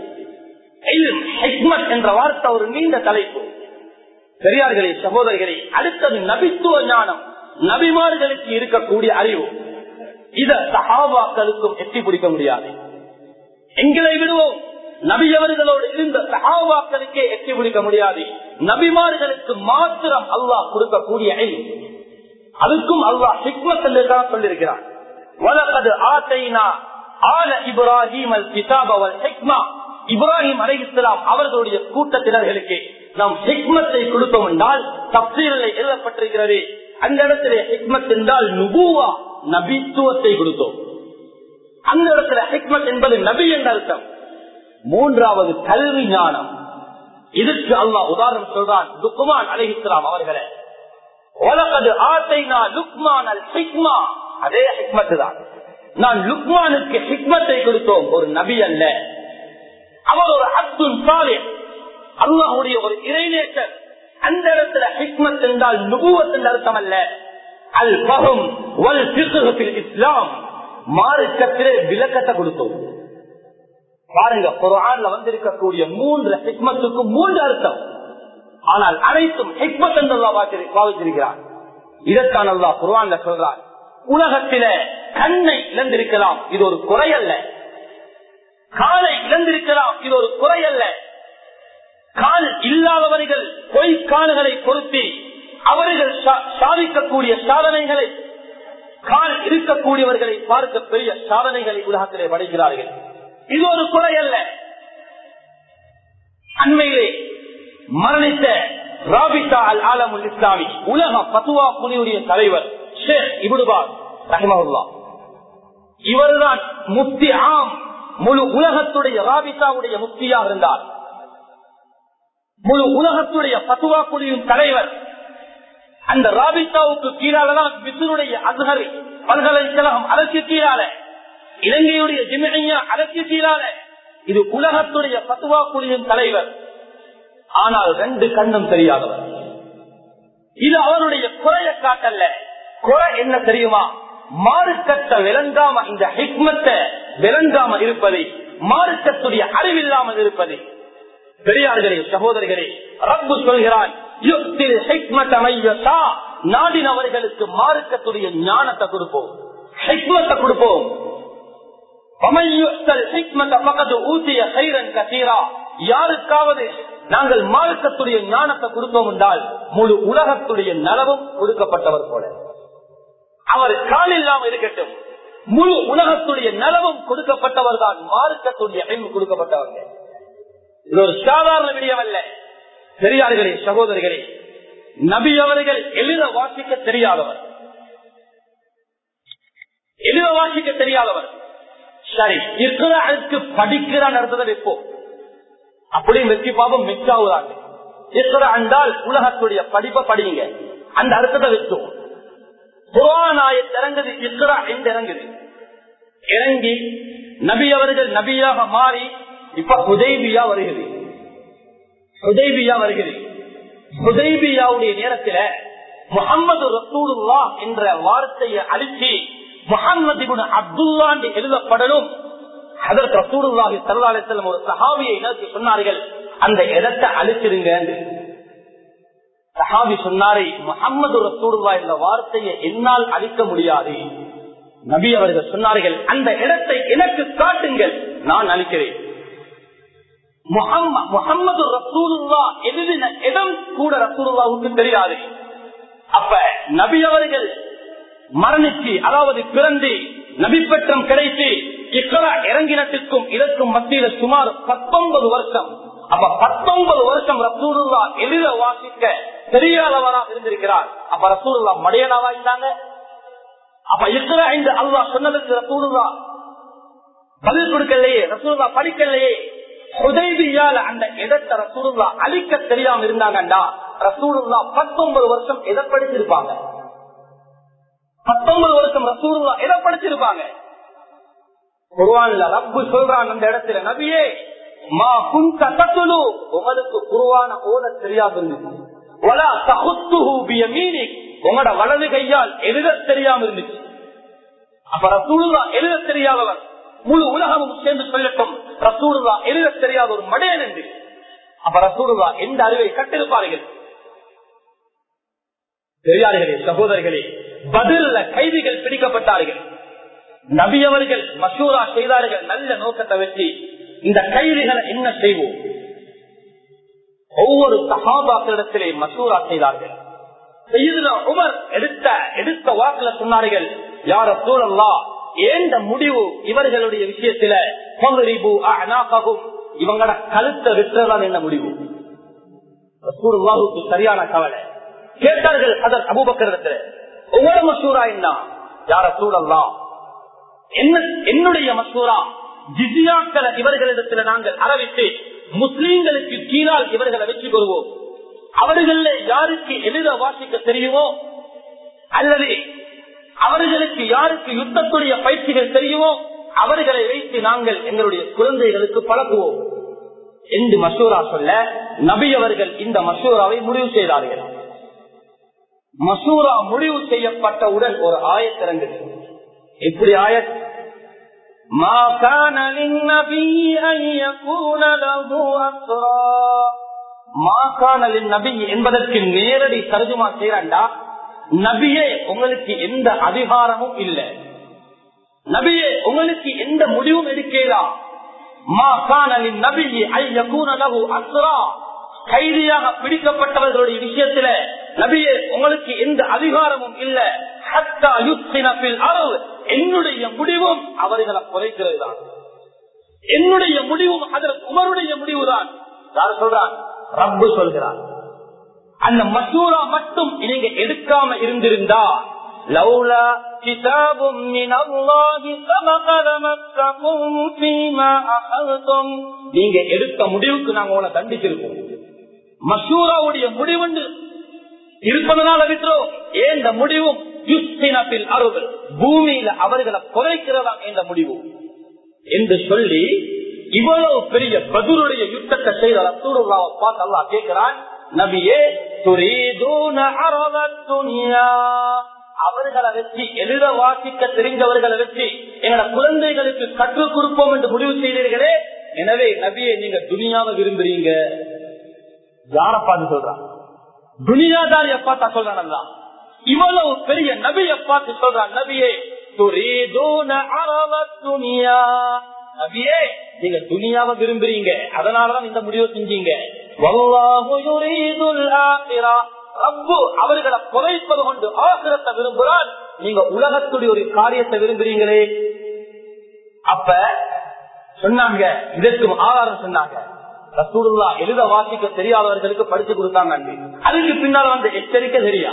என்ற வார்த்தை ஒரு நீண்ட தலைப்பு பெரியார்களே சகோதரிகளே அடுத்தது நபித்துவ ஞானம் நபிமார்களுக்கு இருக்கக்கூடிய அறிவு இத சகாபாக்களுக்கும் எட்டி பிடிக்க முடியாது எங்களை விடுவோம் நபியவர்களோடு இருந்த சகாபாக்களுக்கே எட்டி பிடிக்க முடியாது நபிமார்களுக்கு மாத்திரம் அல்லாஹ் கொடுக்கக்கூடிய அதுக்கும் அல்லாஹ் ஹிக்மத் என்று சொல்லியிருக்கிறான் வலகது ஆத்தைனா ஆல இப்ராஹிம் அல் கிதாப் அவல் ஹிக்மா இப்ராஹிம் அலை இஸ்லாம் அவர்களுடைய கூட்டத்தினர்களுக்கு நாம் ஹிக்மத்தை கொடுத்தோம் என்றால் தப்சீரில் எழுதப்பட்டிருக்கிறது அந்த இடத்துல ஹிக்மத் என்றால் நுபுவா நபித்துவத்தை கொடுத்தோம் அந்த இடத்துல ஹிக்மத் என்பது நபி என்ற அர்த்தம் மூன்றாவது கல்வி ஞானம் இதுக்கு அல்லாஹ் உதாரணம் சொல்றான் லுக்மான் அலை இஸ்லாம் அவர்களை உலகது ஆசைனா லுக்மான் அல் ஹிக்மா அதே ஹிக்மத்து தான் நான் லுக்மானுக்கு ஹிக்மத்தை கொடுத்தோம் ஒரு நபி அல்ல அவர் ஒரு அப்துல் சாலே அல்லாஹுடைய ஒரு இறைநேசர் அந்த இடத்துல ஹிக்மத் என்றால் நுபுவத்தின் அர்த்தம் அல்ல அல் பகம் வல் பிசுகத்தில் இஸ்லாம் மாறுக்கத்திலே விளக்கத்தை கொடுத்தோம் பாருங்க குரான்ல வந்திருக்கக்கூடிய மூன்று ஹிக்மத்துக்கு மூன்று அர்த்தம் ஆனால் அனைத்தும் ஹிக்மத் என்று பாவிச்சிருக்கிறார் இதற்கான அல்லா குரான்ல சொல்றார் உலகத்தில கண்ணை இழந்திருக்கலாம் இது ஒரு குறை அல்ல காலை இழந்திருக்கலாம் இது ஒரு குறை அல்ல கால் இல்லாதவர்கள் பொய் கால்களை பொருத்தி அவர்கள் சாதிக்கக்கூடிய சாதனைகளை கால் இருக்கக்கூடியவர்களை பார்க்க பெரிய சாதனைகளை உலகத்திலே படைக்கிறார்கள் இது ஒரு குறை அல்ல அண்மையிலே மரணித்த ராபிதா அல் ஆலமுல் இஸ்லாமி உலக பத்துவா புலியுடைய தலைவர் ஷேக் இபுடுபார் ரஹிமஹுல்லா இவர்தான் முப்தி ஆம் முழு உலகத்துடைய ராபிதாவுடைய முக்தியாக இருந்தார் முழு உலகத்துடைய பத்துவா குழியின் தலைவர் அந்த ராபிதாவுக்கு கீழாலதான் விசுனுடைய அசுகரி பல்கலைக்கழகம் அதற்கு கீழால இலங்கையுடைய ஜிமையா அதற்கு கீழால இது உலகத்துடைய பத்துவா குழியின் தலைவர் ஆனால் ரெண்டு கண்ணும் தெரியாதவர் இது அவருடைய குறைய காட்டல்ல குறை என்ன தெரியுமா மாறுக்கட்ட விளங்காம இந்த ஹிக்மத்தை விளங்காம இருப்பதை மாறுக்கத்துடைய அறிவில்லாமல் இருப்பதை பெரியார்களே சகோதரிகளே ரப்பு சொல்கிறான் நாடினவர்களுக்கு மாறுக்கத்துடைய ஞானத்தை கொடுப்போம் ஹிக்மத்தை கொடுப்போம் யாருக்காவது நாங்கள் மார்க்கத்துடைய ஞானத்தை கொடுத்தோம் என்றால் முழு உலகத்துடைய நலவும் கொடுக்கப்பட்டவர் போல அவர் கால் இல்லாமல் இருக்கட்டும் முழு உலகத்துடைய நலவும் கொடுக்கப்பட்டவர் தான் மார்க்கத்துடைய அறிவு கொடுக்கப்பட்டவர்கள் இது ஒரு சாதாரண விடயம் அல்ல பெரியார்களே சகோதரிகளே நபி அவர்கள் எழுத வாசிக்க தெரியாதவர் எழுத வாசிக்க தெரியாதவர் சரி இருக்கிற படிக்கிறான் அர்த்தத்தை வைப்போம் அப்படியும் வெற்றி பாபம் மிச்சாவுதாங்க இருக்கிற அண்டால் உலகத்துடைய படிப்பை படிங்க அந்த அர்த்தத்தை வச்சோம் புறானாய இறங்குது இஸ்ரா என்று இறங்குது இறங்கி நபி அவர்கள் நபியாக மாறி இப்ப உதய்பியா வருகிறது உதய்பியா வருகிறது உதய்பியாவுடைய நேரத்துல முகமது ரசூலுல்லா என்ற வார்த்தையை அழிச்சு முகமது அப்துல்லா என்று எழுதப்படலும் அதற்கு ரசூலுல்லாஹி சல்லாஹ் செல்லும் ஒரு சஹாவியை நோக்கி சொன்னார்கள் அந்த இடத்தை அழிச்சிருங்க சஹாபி சொன்னாரை முகமது ரசூலுல்லா என்ற வார்த்தையை என்னால் அழிக்க முடியாது நபி அவர்கள் சொன்னார்கள் அந்த இடத்தை எனக்கு காட்டுங்கள் நான் அழிக்கிறேன் முகமது ரசூலுல்லா எழுதின இடம் கூட ரசூலுல்லாவுக்கு தெரியாது அப்ப நபி அவர்கள் மரணிச்சு அதாவது பிறந்து நபி பெற்றம் கிடைத்து இக்கரா இறங்கினத்திற்கும் இதற்கும் மத்தியில சுமார் பத்தொன்பது வருஷம் அப்ப பத்தொன்பது வருஷம் ரசூலுல்லா எழுத வாசிக்க தெரியாதவராக இருந்திருக்கிறார் அப்ப ரசூலுல்லா மடையனாவா இருந்தாங்க அப்ப இக்கரா என்று அல்லா சொன்னதற்கு ரசூலுல்லா பதில் கொடுக்கலையே ரசூலுல்லா படிக்கலையே உதவியால அந்த இடத்தை ரசூலுல்லா அழிக்க தெரியாம இருந்தாங்கண்டா ரசூலுல்லா பத்தொன்பது வருஷம் எதை படிச்சிருப்பாங்க பத்தொன்பது வருஷம் ரசூலுல்லா எதை படிச்சிருப்பாங்க குருவான்ல ரப்பு சொல்றான் அந்த இடத்துல நபியே மா குந்த தத்துலு உங்களுக்கு குருவான ஓத தெரியாது உங்களோட வலது கையால் எழுத தெரியாம இருந்துச்சு அப்ப ரசூலுல்லா எழுத தெரியாதவர் முழு உலகமும் சேர்ந்து சொல்லட்டும் ரசூலுல்லா எழுத தெரியாத ஒரு மடையன் என்று அப்ப ரசூலுல்லா எந்த அறிவை கட்டிருப்பார்கள் பெரியார்களே சகோதரர்களே பதில கைதிகள் பிடிக்கப்பட்டார்கள் நபி அவர்கள் மசூரா செய்தார்கள் நல்ல நோக்கத்தை வச்சு இந்த கைதிகளை என்ன செய்வோம் ஒவ்வொரு சகாபாக்களிடத்திலே மசூரா செய்தார்கள் உமர் எடுத்த எடுத்த வாக்குல சொன்னார்கள் யார சூழல்லா ஏந்த முடிவு இவர்களுடைய விஷயத்தில இவங்களோட கழுத்தை விட்டுறதான் என்ன முடிவு ரசூலுல்லாஹுக்கு சரியான கவலை கேட்டார்கள் அதர் அபூபக்கரிடத்துல ஒவ்வொரு மசூரா என்ன யார சூழல்லா என்ன என்னுடைய மசூரா ஜிசியாக்களை இவர்களிடத்துல நாங்கள் அறிவித்து முஸ்லீம்களுக்கு கீழால் இவர்களை வெற்றி பெறுவோம் அவர்கள யாருக்கு எழுத வாசிக்க தெரியுமோ அல்லது அவர்களுக்கு யாருக்கு யுத்தத்துடைய பயிற்சிகள் தெரியுமோ அவர்களை வைத்து நாங்கள் எங்களுடைய குழந்தைகளுக்கு பழக்குவோம் என்று மசூரா சொல்ல நபி அவர்கள் இந்த மசூராவை முடிவு செய்தார்கள் மசூரா முடிவு செய்யப்பட்டவுடன் ஒரு ஆயத்திறங்குது எப்படி ஆயத் ما كان للنبي أن يكون له أسرى மாகாணலின் நபி என்பதற்கு நேரடி தர்ஜுமா செய்யறாண்டா நபியே உங்களுக்கு எந்த அதிகாரமும் இல்லை நபியே உங்களுக்கு எந்த முடிவும் எடுக்கலாம் மாகாணலின் நபியை ஐயகூனலகு அசுரா கைதியாக பிடிக்கப்பட்டவர்களுடைய விஷயத்துல நபியே உங்களுக்கு எந்த அதிகாரமும் இல்ல ஹத்தா யுத்தினப்பில் அளவு என்னுடைய முடிவும் அவர்களை குறைக்கிறது தான் என்னுடைய முடிவும் அதற்கு உமருடைய முடிவுதான் யார் சொல்றான் ரப்பு சொல்கிறார் அந்த மசூரா மட்டும் நீங்க எடுக்காம இருந்திருந்தா لولا كتاب من الله سبق لمسكم فيما أخذتم நீங்க எடுத்த முடிவுக்கு நாங்க உங்களை தண்டிச்சிருக்கோம் மசூராவுடைய முடிவுண்டு இருப்பதனால விட்டுறோம் ஏந்த முடிவும் யுஸ்தினத்தில் அருள் பூமியில அவர்களை குறைக்கிறதா என்ற முடிவு என்று சொல்லி இவ்வளவு பெரிய பதிலுடைய யுத்தத்தை செய்த ரசூலுல்லாவை பார்த்து அல்லாஹ் கேட்கிறான் நபியே تريدون عرض الدنيا அவர்களை வச்சு எழுத வாசிக்க தெரிஞ்சவர்களை வச்சு எங்களோட குழந்தைகளுக்கு கற்றுக் கொடுப்போம் என்று முடிவு செய்தீர்களே எனவே நபியை நீங்க துனியாவை விரும்புறீங்க யார பார்த்து சொல்றான் துனியாதாரிய பார்த்தா சொல்றான் இவ்வளவு பெரிய நபிய பார்த்து சொல்றான் நபியே تريدون عرض الدنيا நபியே நீங்க துனியாவை விரும்புறீங்க அதனாலதான் இந்த முடிவை செஞ்சீங்க ரப்பு அவர்களை குறைப்பது கொண்டு ஆசிரத்தை விரும்புகிறான் நீங்க உலகத்துடைய ஒரு காரியத்தை விரும்புறீங்களே அப்ப சொன்னாங்க இதற்கும் ஆதாரம் சொன்னாங்க ரசூலுல்லா எழுத வாசிக்க தெரியாதவர்களுக்கு படிச்சு கொடுத்தாங்க அதுக்கு பின்னால் வந்த எச்சரிக்கை தெரியா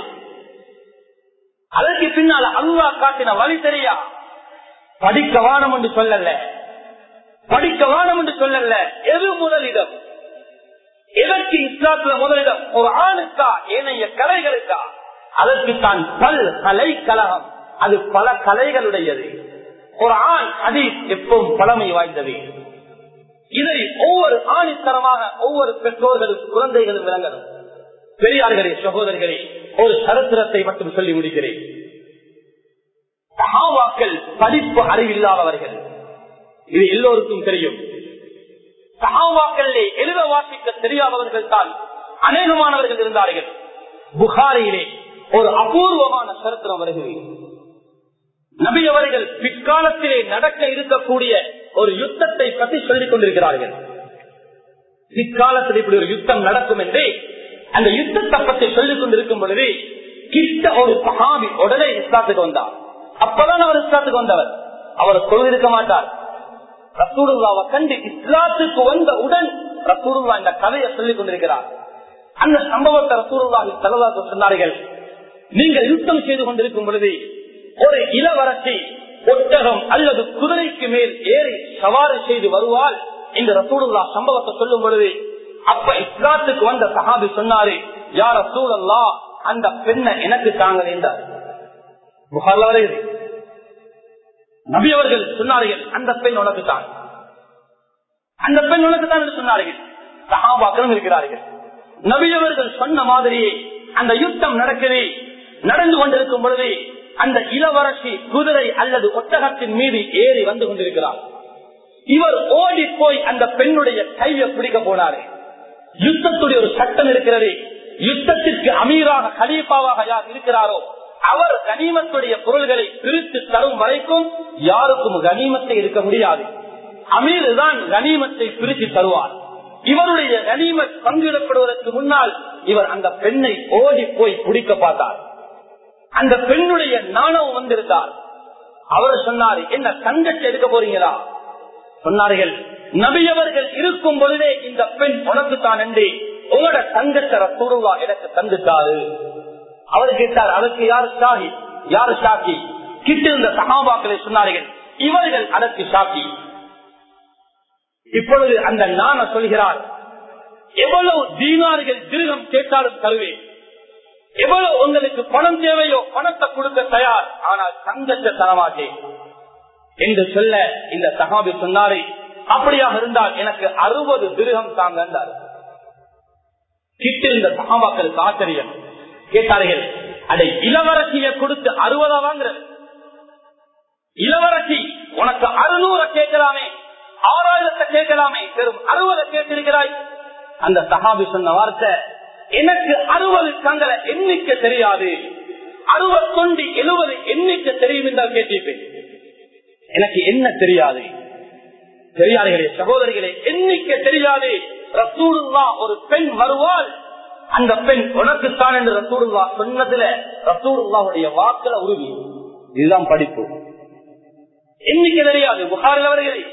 அதற்கு பின்னால் அல்லா காட்டின வழி தெரியா படிக்க வானம் என்று சொல்லல படிக்க வானம் என்று சொல்லல எது முதலிடம் எதற்கு இஸ்லாத்துல முதலிடம் ஒரு ஆணுக்கா ஏனைய கலைகளுக்கா அதற்கு தான் பல் கலை கலகம் அது பல கலைகளுடையது ஒரு ஆண் அதீஸ் எப்பவும் பழமை வாய்ந்தது இதை ஒவ்வொரு ஆணித்தரமாக ஒவ்வொரு பெற்றோர்களும் குழந்தைகளும் விளங்கணும் பெரியார்களே சகோதரர்களே ஒரு சரித்திரத்தை மட்டும் சொல்லி முடிக்கிறேன் சகாவாக்கள் படிப்பு அறிவில்லாதவர்கள் இது எல்லோருக்கும் தெரியும் சகாவாக்களிலே எழுத வாசிக்க தெரியாதவர்கள் தான் அநேகமானவர்கள் இருந்தார்கள் புகாரியிலே ஒரு அபூர்வமான சரித்திரம் வருகிறது நபி அவர்கள் பிற்காலத்திலே நடக்க இருக்கக்கூடிய ஒரு யுத்தத்தை பற்றி சொல்லிக் கொண்டிருக்கிறார்கள் பிற்காலத்தில் இப்படி ஒரு யுத்தம் நடக்கும் என்று அந்த யுத்தத்தை பற்றி சொல்லிக் கொண்டிருக்கும் பொழுது கிட்ட ஒரு சஹாபி உடனே இஸ்லாத்துக்கு வந்தார் அப்பதான் அவர் இஸ்லாத்துக்கு வந்தவர் அவர் தொழுதிருக்க மாட்டார் ரசூடுல்லாவை கண்டு இஸ்லாத்துக்கு வந்த உடன் ரசூடுல்லா இந்த கதையை சொல்லிக் கொண்டிருக்கிறார் அந்த சம்பவத்தை ரசூடுல்லாஹி செலவாக சொன்னார்கள் நீங்கள் யுத்தம் செய்து கொண்டிருக்கும் பொழுது ஒரு இளவரசி ஒட்டகம் அல்லது குதிரைக்கு மேல் ஏறி சவாரி செய்து வருவாள் இந்த ரசூலுல்லா சம்பவத்தை சொல்லும் பொழுது அப்ப இஸ்லாத்துக்கு வந்த சஹாபி சொன்னாரு யார் ரசூலல்லா அந்த பெண்ணை எனக்கு தாங்கள் என்றார் புகார்ல வருகிறது நபி அவர்கள் சொன்னார்கள் அந்த பெண் உனக்கு தான் அந்த பெண் உனக்கு தான் என்று சொன்னார்கள் சஹாபாக்களும் இருக்கிறார்கள் நபி அவர்கள் சொன்ன மாதிரியே அந்த யுத்தம் நடக்குது நடந்து கொண்டிருக்கும் பொழுது அந்த இளவரசி குதிரை அல்லது ஒட்டகத்தின் மீது ஏறி வந்து கொண்டிருக்கிறார் இவர் ஓடி போய் அந்த பெண்ணுடைய கையை பிடிக்க போனாரு யுத்தத்துடைய ஒரு சட்டம் இருக்கிறது யுத்தத்திற்கு அமீராக கலீஃபாவாக யார் இருக்கிறாரோ அவர் கனிமத்துடைய பொருள்களை பிரித்து தரும் வரைக்கும் யாருக்கும் கனிமத்தை இருக்க முடியாது அமீர் தான் கனிமத்தை பிரித்து தருவார் இவருடைய கனிமத் பங்கிடப்படுவதற்கு முன்னால் இவர் அந்த பெண்ணை ஓடி போய் பிடிக்க பார்த்தார் அந்த பெண்ணுடைய நாணம் வந்திருந்தார் அவர் சொன்னார் என்ன தங்கச்சி எடுக்க போறீங்களா சொன்னார்கள் நபியவர்கள் இருக்கும் பொழுதே இந்த பெண் உனக்கு தான் என்று உங்களோட தங்கச்சர துருவா எனக்கு தந்துட்டாரு அவர் கேட்டார் அதற்கு யாரு ஷாஹி யாரு ஷாக்கி கிட்ட இருந்த சகாபாக்களை சொன்னார்கள் இவர்கள் அதற்கு ஷாக்கி இப்பொழுது அந்த நான சொல்கிறார் எவ்வளவு தீனார்கள் திருகம் கேட்டாலும் தருவேன் எவ்வளவு உங்களுக்கு பணம் தேவையோ பணத்தை கொடுக்க தயார் ஆனால் தங்கத்தை தரமாட்டேன் என்று சொல்ல இந்த சகாபி சொன்னாரு அப்படியாக இருந்தால் எனக்கு அறுபது திருகம் தாங்க கிட்ட இருந்த சகாபாக்களுக்கு ஆச்சரியம் கேட்டார்கள் அதை இளவரசியை கொடுத்து அறுபதா வாங்குற இளவரசி உனக்கு அறுநூற கேட்கலாமே ஆறாயிரத்தை கேட்கலாமே வெறும் அறுபதை கேட்டிருக்கிறாய் அந்த சகாபி சொன்ன வார்த்தை எனக்கு அறுபது தங்களை எண்ணிக்கை தெரியாது அறுபத்தொண்டு எழுபது எண்ணிக்கை தெரியும் என்றால் கேட்டிருப்பேன் எனக்கு என்ன தெரியாது தெரியாதுகளே சகோதரிகளே எண்ணிக்கை தெரியாது ரசூலுல்லா ஒரு பெண் வருவாள் அந்த பெண் உனக்குத்தான் என்று ரசூலுல்லா சொன்னதுல ரசூலுல்லாவுடைய வாக்குல உருவி இதுதான் படிப்பு எண்ணிக்கை தெரியாது புகாரில் அவர்களே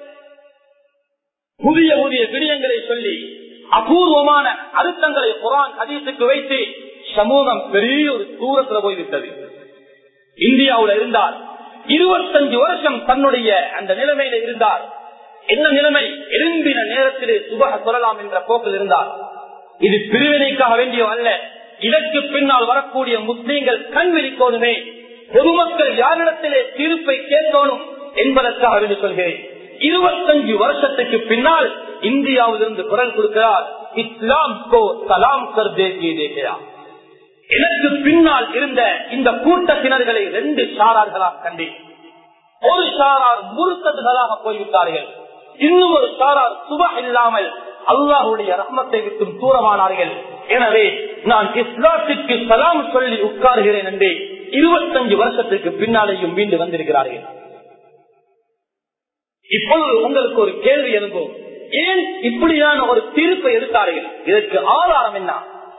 புதிய புதிய விடயங்களை சொல்லி அபூர்வமான அழுத்தங்களை குரான் அதீசுக்கு வைத்து சமூகம் பெரிய ஒரு தூரத்துல போய்விட்டது இந்தியாவில் இருந்தார் இருபத்தஞ்சு வருஷம் தன்னுடைய அந்த நிலைமையில இருந்தார் என்ன நிலைமை எலும்பின நேரத்திலே சுபக சொல்லலாம் என்ற போக்கில் இருந்தார் இது பிரிவினைக்காக வேண்டிய அல்ல இதற்கு பின்னால் வரக்கூடிய முஸ்லீம்கள் கண் விழிக்கோணுமே பொதுமக்கள் யாரிடத்திலே தீர்ப்பை கேட்கணும் என்பதற்காக வேண்டி சொல்கிறேன் இருபத்தஞ்சு வருஷத்துக்கு பின்னால் இந்தியாவிலிருந்து குரல் கொடுக்கிறார் இஸ்லாம் கோ சலாம் கர் தேசிய தேசியா எனக்கு பின்னால் இருந்த இந்த கூட்டத்தினர்களை ரெண்டு சாரார்களாக கண்டேன் ஒரு சாரார் முறுத்ததுகளாக போய்விட்டார்கள் இன்னும் ஒரு சாரார் சுப இல்லாமல் அல்லாஹுடைய ரஹ்மத்தை விட்டும் தூரமானார்கள் எனவே நான் இஸ்லாத்திற்கு சலாம் சொல்லி உட்காருகிறேன் என்று இருபத்தஞ்சு வருஷத்துக்கு பின்னாலேயும் மீண்டு வந்திருக்கிறார்கள் இப்பொழுது உங்களுக்கு ஒரு கேள்வி எழும்பும் ஏன் இப்படியான ஒரு தீர்ப்பை எடுத்தார்கள் இதற்கு ஆதாரம் என்ன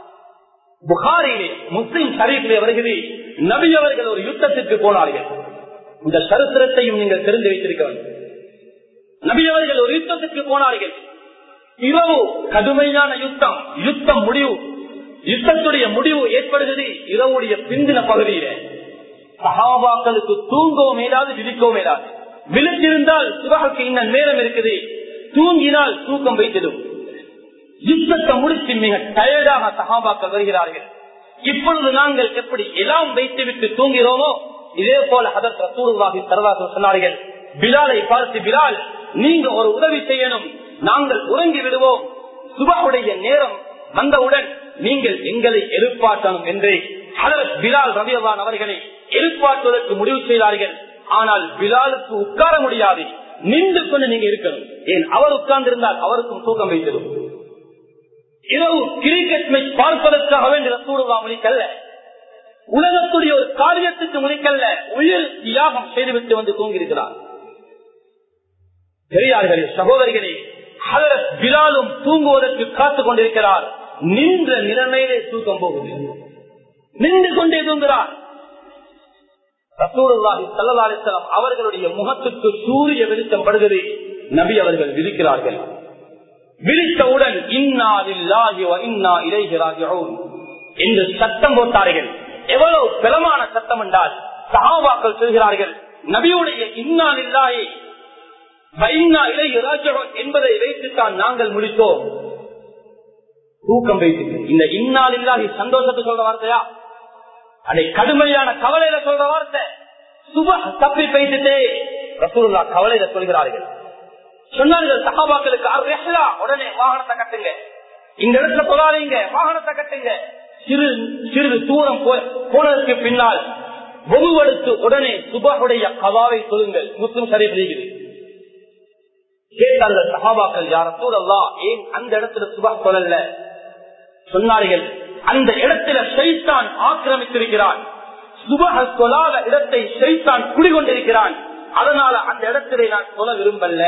புகாரிலே முஸ்லிம் ஷரீஃபிலே வருகிறது நபி அவர்கள் ஒரு யுத்தத்திற்கு போனார்கள் இந்த சரித்திரத்தையும் நீங்கள் தெரிந்து வைத்திருக்க வேண்டும் நபி அவர்கள் ஒரு யுத்தத்திற்கு போனார்கள் இரவு கடுமையான யுத்தம் யுத்தம் முடிவு யுத்தத்துடைய முடிவு ஏற்படுகிறது இரவுடைய பிந்தின பகுதியில சகாபாக்களுக்கு தூங்கவும் மேலாது விழிக்கவும் மேலாது விழித்திருந்தால் சுகாவுக்கு இன்னும் நேரம் இருக்குது தூங்கினால் தூக்கம் வைத்திடும் யுத்தத்தை முடித்து மிக டயர்டாக சகாபாக்கள் வருகிறார்கள் இப்பொழுது நாங்கள் எப்படி எல்லாம் வைத்துவிட்டு தூங்கிறோமோ இதே போல அதற்கு ரசூலுல்லாஹி சரதாசன் சொன்னார்கள் பிலாலை பார்த்து பிலால் நீங்க ஒரு உதவி செய்யணும் நாங்கள் உறங்கி விடுவோம் சுபாவுடைய நேரம் வந்தவுடன் நீங்கள் எங்களை எழுப்பாட்டணும் என்று ஹதரத் பிலால் ரவியவான் அவர்களை எழுப்பாட்டுவதற்கு முடிவு செய்தார்கள் ஆனால் பிலாலுக்கு உட்கார முடியாது நின்று கொண்டு நீங்க இருக்கணும் ஏன் அவர் உட்கார்ந்து இருந்தால் அவருக்கும் தூக்கம் வைத்திடும் இரவு கிரிக்கெட் மேட்ச் பார்ப்பதற்காக வேண்டிய ரசூலுல்லா முடிக்கல்ல உலகத்துடைய ஒரு காரியத்துக்கு முடிக்கல்ல உயிர் தியாகம் செய்துவிட்டு வந்து தூங்கியிருக்கிறார் பெரியார்களே சகோதரிகளே ஹதரத் பிலாலும் தூங்குவதற்கு காத்துக் கொண்டிருக்கிறார் நின்ற நிலைமையிலே தூக்கம் போகுது நின்று கொண்டே தூங்குகிறார் ரசூலுல்லாஹி ஸல்லல்லாஹு அலைஹி வஸல்லம் அவர்களுடைய முகத்துக்கு சூரிய வெளிச்சம் படுகிறது நபி அவர்கள் விதிக்கிறார்கள் விழித்தவுடன் இன்னா லில்லாஹி வ இன்னா இலைஹி ராஜிஊன் என்று சத்தம் போட்டார்கள் எவ்வளவு பலமான சத்தம் என்றால் சஹாபாக்கள் சொல்கிறார்கள் நபியுடைய இன்னா லில்லாஹி வ இன்னா இலைஹி ராஜிஊன் என்பதை வைத்துத்தான் நாங்கள் முடித்தோம் தூக்கம் வைத்து இந்த இன்னால் இல்லாத சந்தோஷத்தை சொல்ற வார்த்தையா அதை கடுமையான கவலையில சொல்ற வார்த்தை சுப தப்பி வைத்துட்டே ரசூல்லா கவலையில சொல்கிறார்கள் சொன்னார்கள் சகாபாக்களுக்கு அர்ரெஹ்லா, உடனே வாகனத்தை கட்டுங்க இந்த இடத்துல போதாதீங்க வாகனத்தை கட்டுங்க சிறு சிறிது தூரம் போ- போனதற்கு பின்னால் ஒவ்வொருத்து உடனே சுபாவுடைய கவாவை சொல்லுங்கள் முஸ்லிம் சரி புரிகிறது கேட்டார்கள் சகாபாக்கள் யார சூழல்லா ஏன் அந்த இடத்துல சுபா சொல்லல சொன்னார்கள் அந்த இடத்துல ஷைத்தான் ஆக்கிரமித்திருக்கிறான் சுபக சொல்லாத இடத்தை ஷைத்தான் குடிகொண்டிருக்கிறான் அதனால அந்த இடத்திலே நான் சொல்ல விரும்பல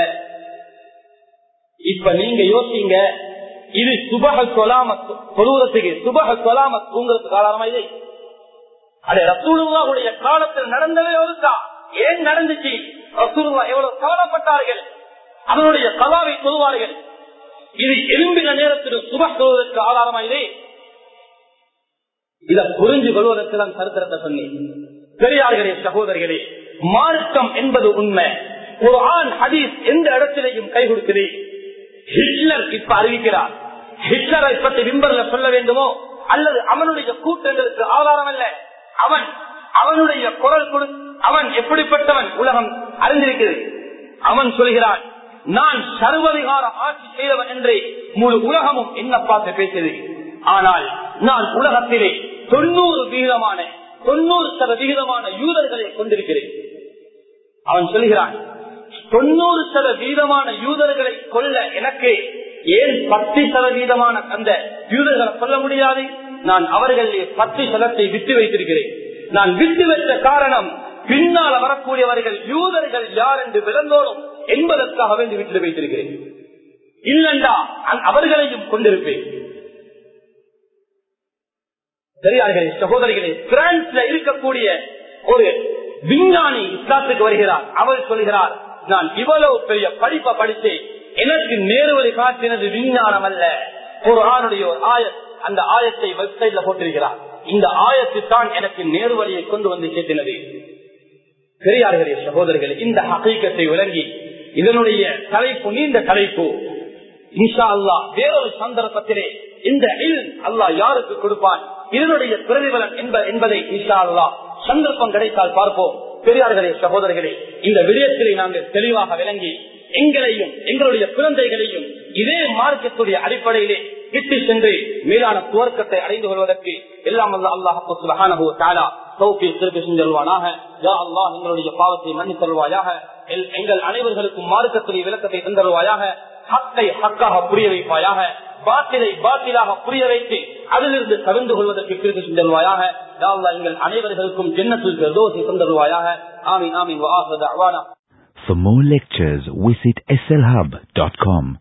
இப்ப நீங்க யோசிங்க இது சுபக சொல்லாம சொல்லுவதற்கு சுபக சொல்லாம தூங்குறதுக்கு காரணமா இது அது ரசூலுல்லாவுடைய காலத்தில் நடந்ததே ஒருக்கா ஏன் நடந்துச்சு ரசூலுல்லா எவ்வளவு கவலைப்பட்டார்கள் அதனுடைய கலாவை சொல்வார்கள் இது எலும்பின நேரத்தில் சுப சொல்வதற்கு ஆதாரமா இது இத புரிஞ்சு கொள்வதற்கு தான் சரித்திரத்தை சொன்னேன் பெரியார்களே சகோதரிகளே மார்க்கம் என்பது உண்மை ஒரு ஆண் ஹதீஸ் எந்த இடத்திலையும் கை கொடுக்குது ஹிட்லர் இப்ப அறிவிக்கிறார் ஹிட்லரை பற்றி விம்பர்ல சொல்ல வேண்டுமோ அல்லது அவனுடைய கூட்டங்களுக்கு ஆதாரம் அல்ல அவன் அவனுடைய குரல் கொடு அவன் எப்படிப்பட்டவன் உலகம் அறிந்திருக்கிறது அவன் சொல்கிறான் நான் சர்வதிகார ஆட்சி செய்தவன் என்று முழு உலகமும் என்ன பார்த்து பேசியது ஆனால் நான் உலகத்திலே தொண்ணூறு விகிதமான தொண்ணூறு சதவிகிதமான யூதர்களை கொண்டிருக்கிறேன் அவன் சொல்கிறான் தொண்ணூறு சதவீதமான யூதர்களை கொல்ல எனக்கு ஏன் பத்து சதவீதமான அந்த யூதர்களை கொல்ல முடியாது நான் அவர்களிலே பத்து சதத்தை விட்டு வைத்திருக்கிறேன் நான் விட்டு வைத்த காரணம் பின்னால் வரக்கூடியவர்கள் யூதர்கள் யார் என்று விளந்தோடும் என்பதற்காக வேண்டி விட்டு வைத்திருக்கிறேன் இல்லண்டா அ- அவர்களையும் கொண்டிருப்பேன் பெரியார்களே சகோதரிகளே பிரான்ஸ்ல இருக்கக்கூடிய ஒரு விஞ்ஞானி இஸ்லாத்துக்கு வருகிறார் அவர் சொல்கிறார் நான் இவ்வளவு பெரிய படிப்பை படித்து எனக்கு நேர்வழி காட்டினது விஞ்ஞானம் அல்ல ஒரு ஆணுடைய ஒரு ஆயத் அந்த ஆயத்தை வெப்சைட்ல போட்டிருக்கிறார் இந்த ஆயத்து தான் எனக்கு நேர்வழியை கொண்டு வந்து சேர்த்தினது பெரியார்களே சகோதரர்களே இந்த ஹகீக்கத்தை விளங்கி இதனுடைய தலைப்பு நீண்ட தலைப்பு இன்ஷா அல்லா வேறொரு சந்தர்ப்பத்திலே இந்த இல் அல்லாஹ் யாருக்கு கொடுப்பான் இதனுடைய பிரதிபலன் என்ப- என்பதை இன்ஷா அல்லா சந்தர்ப்பம் கிடைத்தால் பார்ப்போம் பெரியார்களே சகோதரர்களே இந்த விடயத்திலே நாங்கள் தெளிவாக விளங்கி எங்களையும் எங்களுடைய குழந்தைகளையும் இதே மார்க்கத்துடைய அடிப்படையிலே விட்டு சென்று மேலான துவர்க்கத்தை அடைந்து கொள்வதற்கு எல்லாம் அல்ல அல்லாஹு சுபஹானஹு தஆலா தௌஃபீக் திருப்பி செஞ்சல்வானாக யா அல்லாஹ் எங்களுடைய பாவத்தை மன்னித் தருவாயாக எல்- எங்கள் அனைவர்களுக்கும் மார்க்கத்துடைய விளக்கத்தை தந்தருவாயாக ஹக்கை ஹக்காக புரிய வைப்பாயாக பாத்திலை பாத்திலாக புரிய வைத்து அதிலிருந்து கவிழ்ந்து கொள்வதற்கு கிருதி செஞ்சல்வாயாக யா அல்லாஹ் எங்கள் அனைவர்களுக்கும் ஜென்னத்தில் தந்தருவாயாக ஆமீன் ஆமீன் வஆஹிரு தஅவானா For more lectures, visit slhub.com.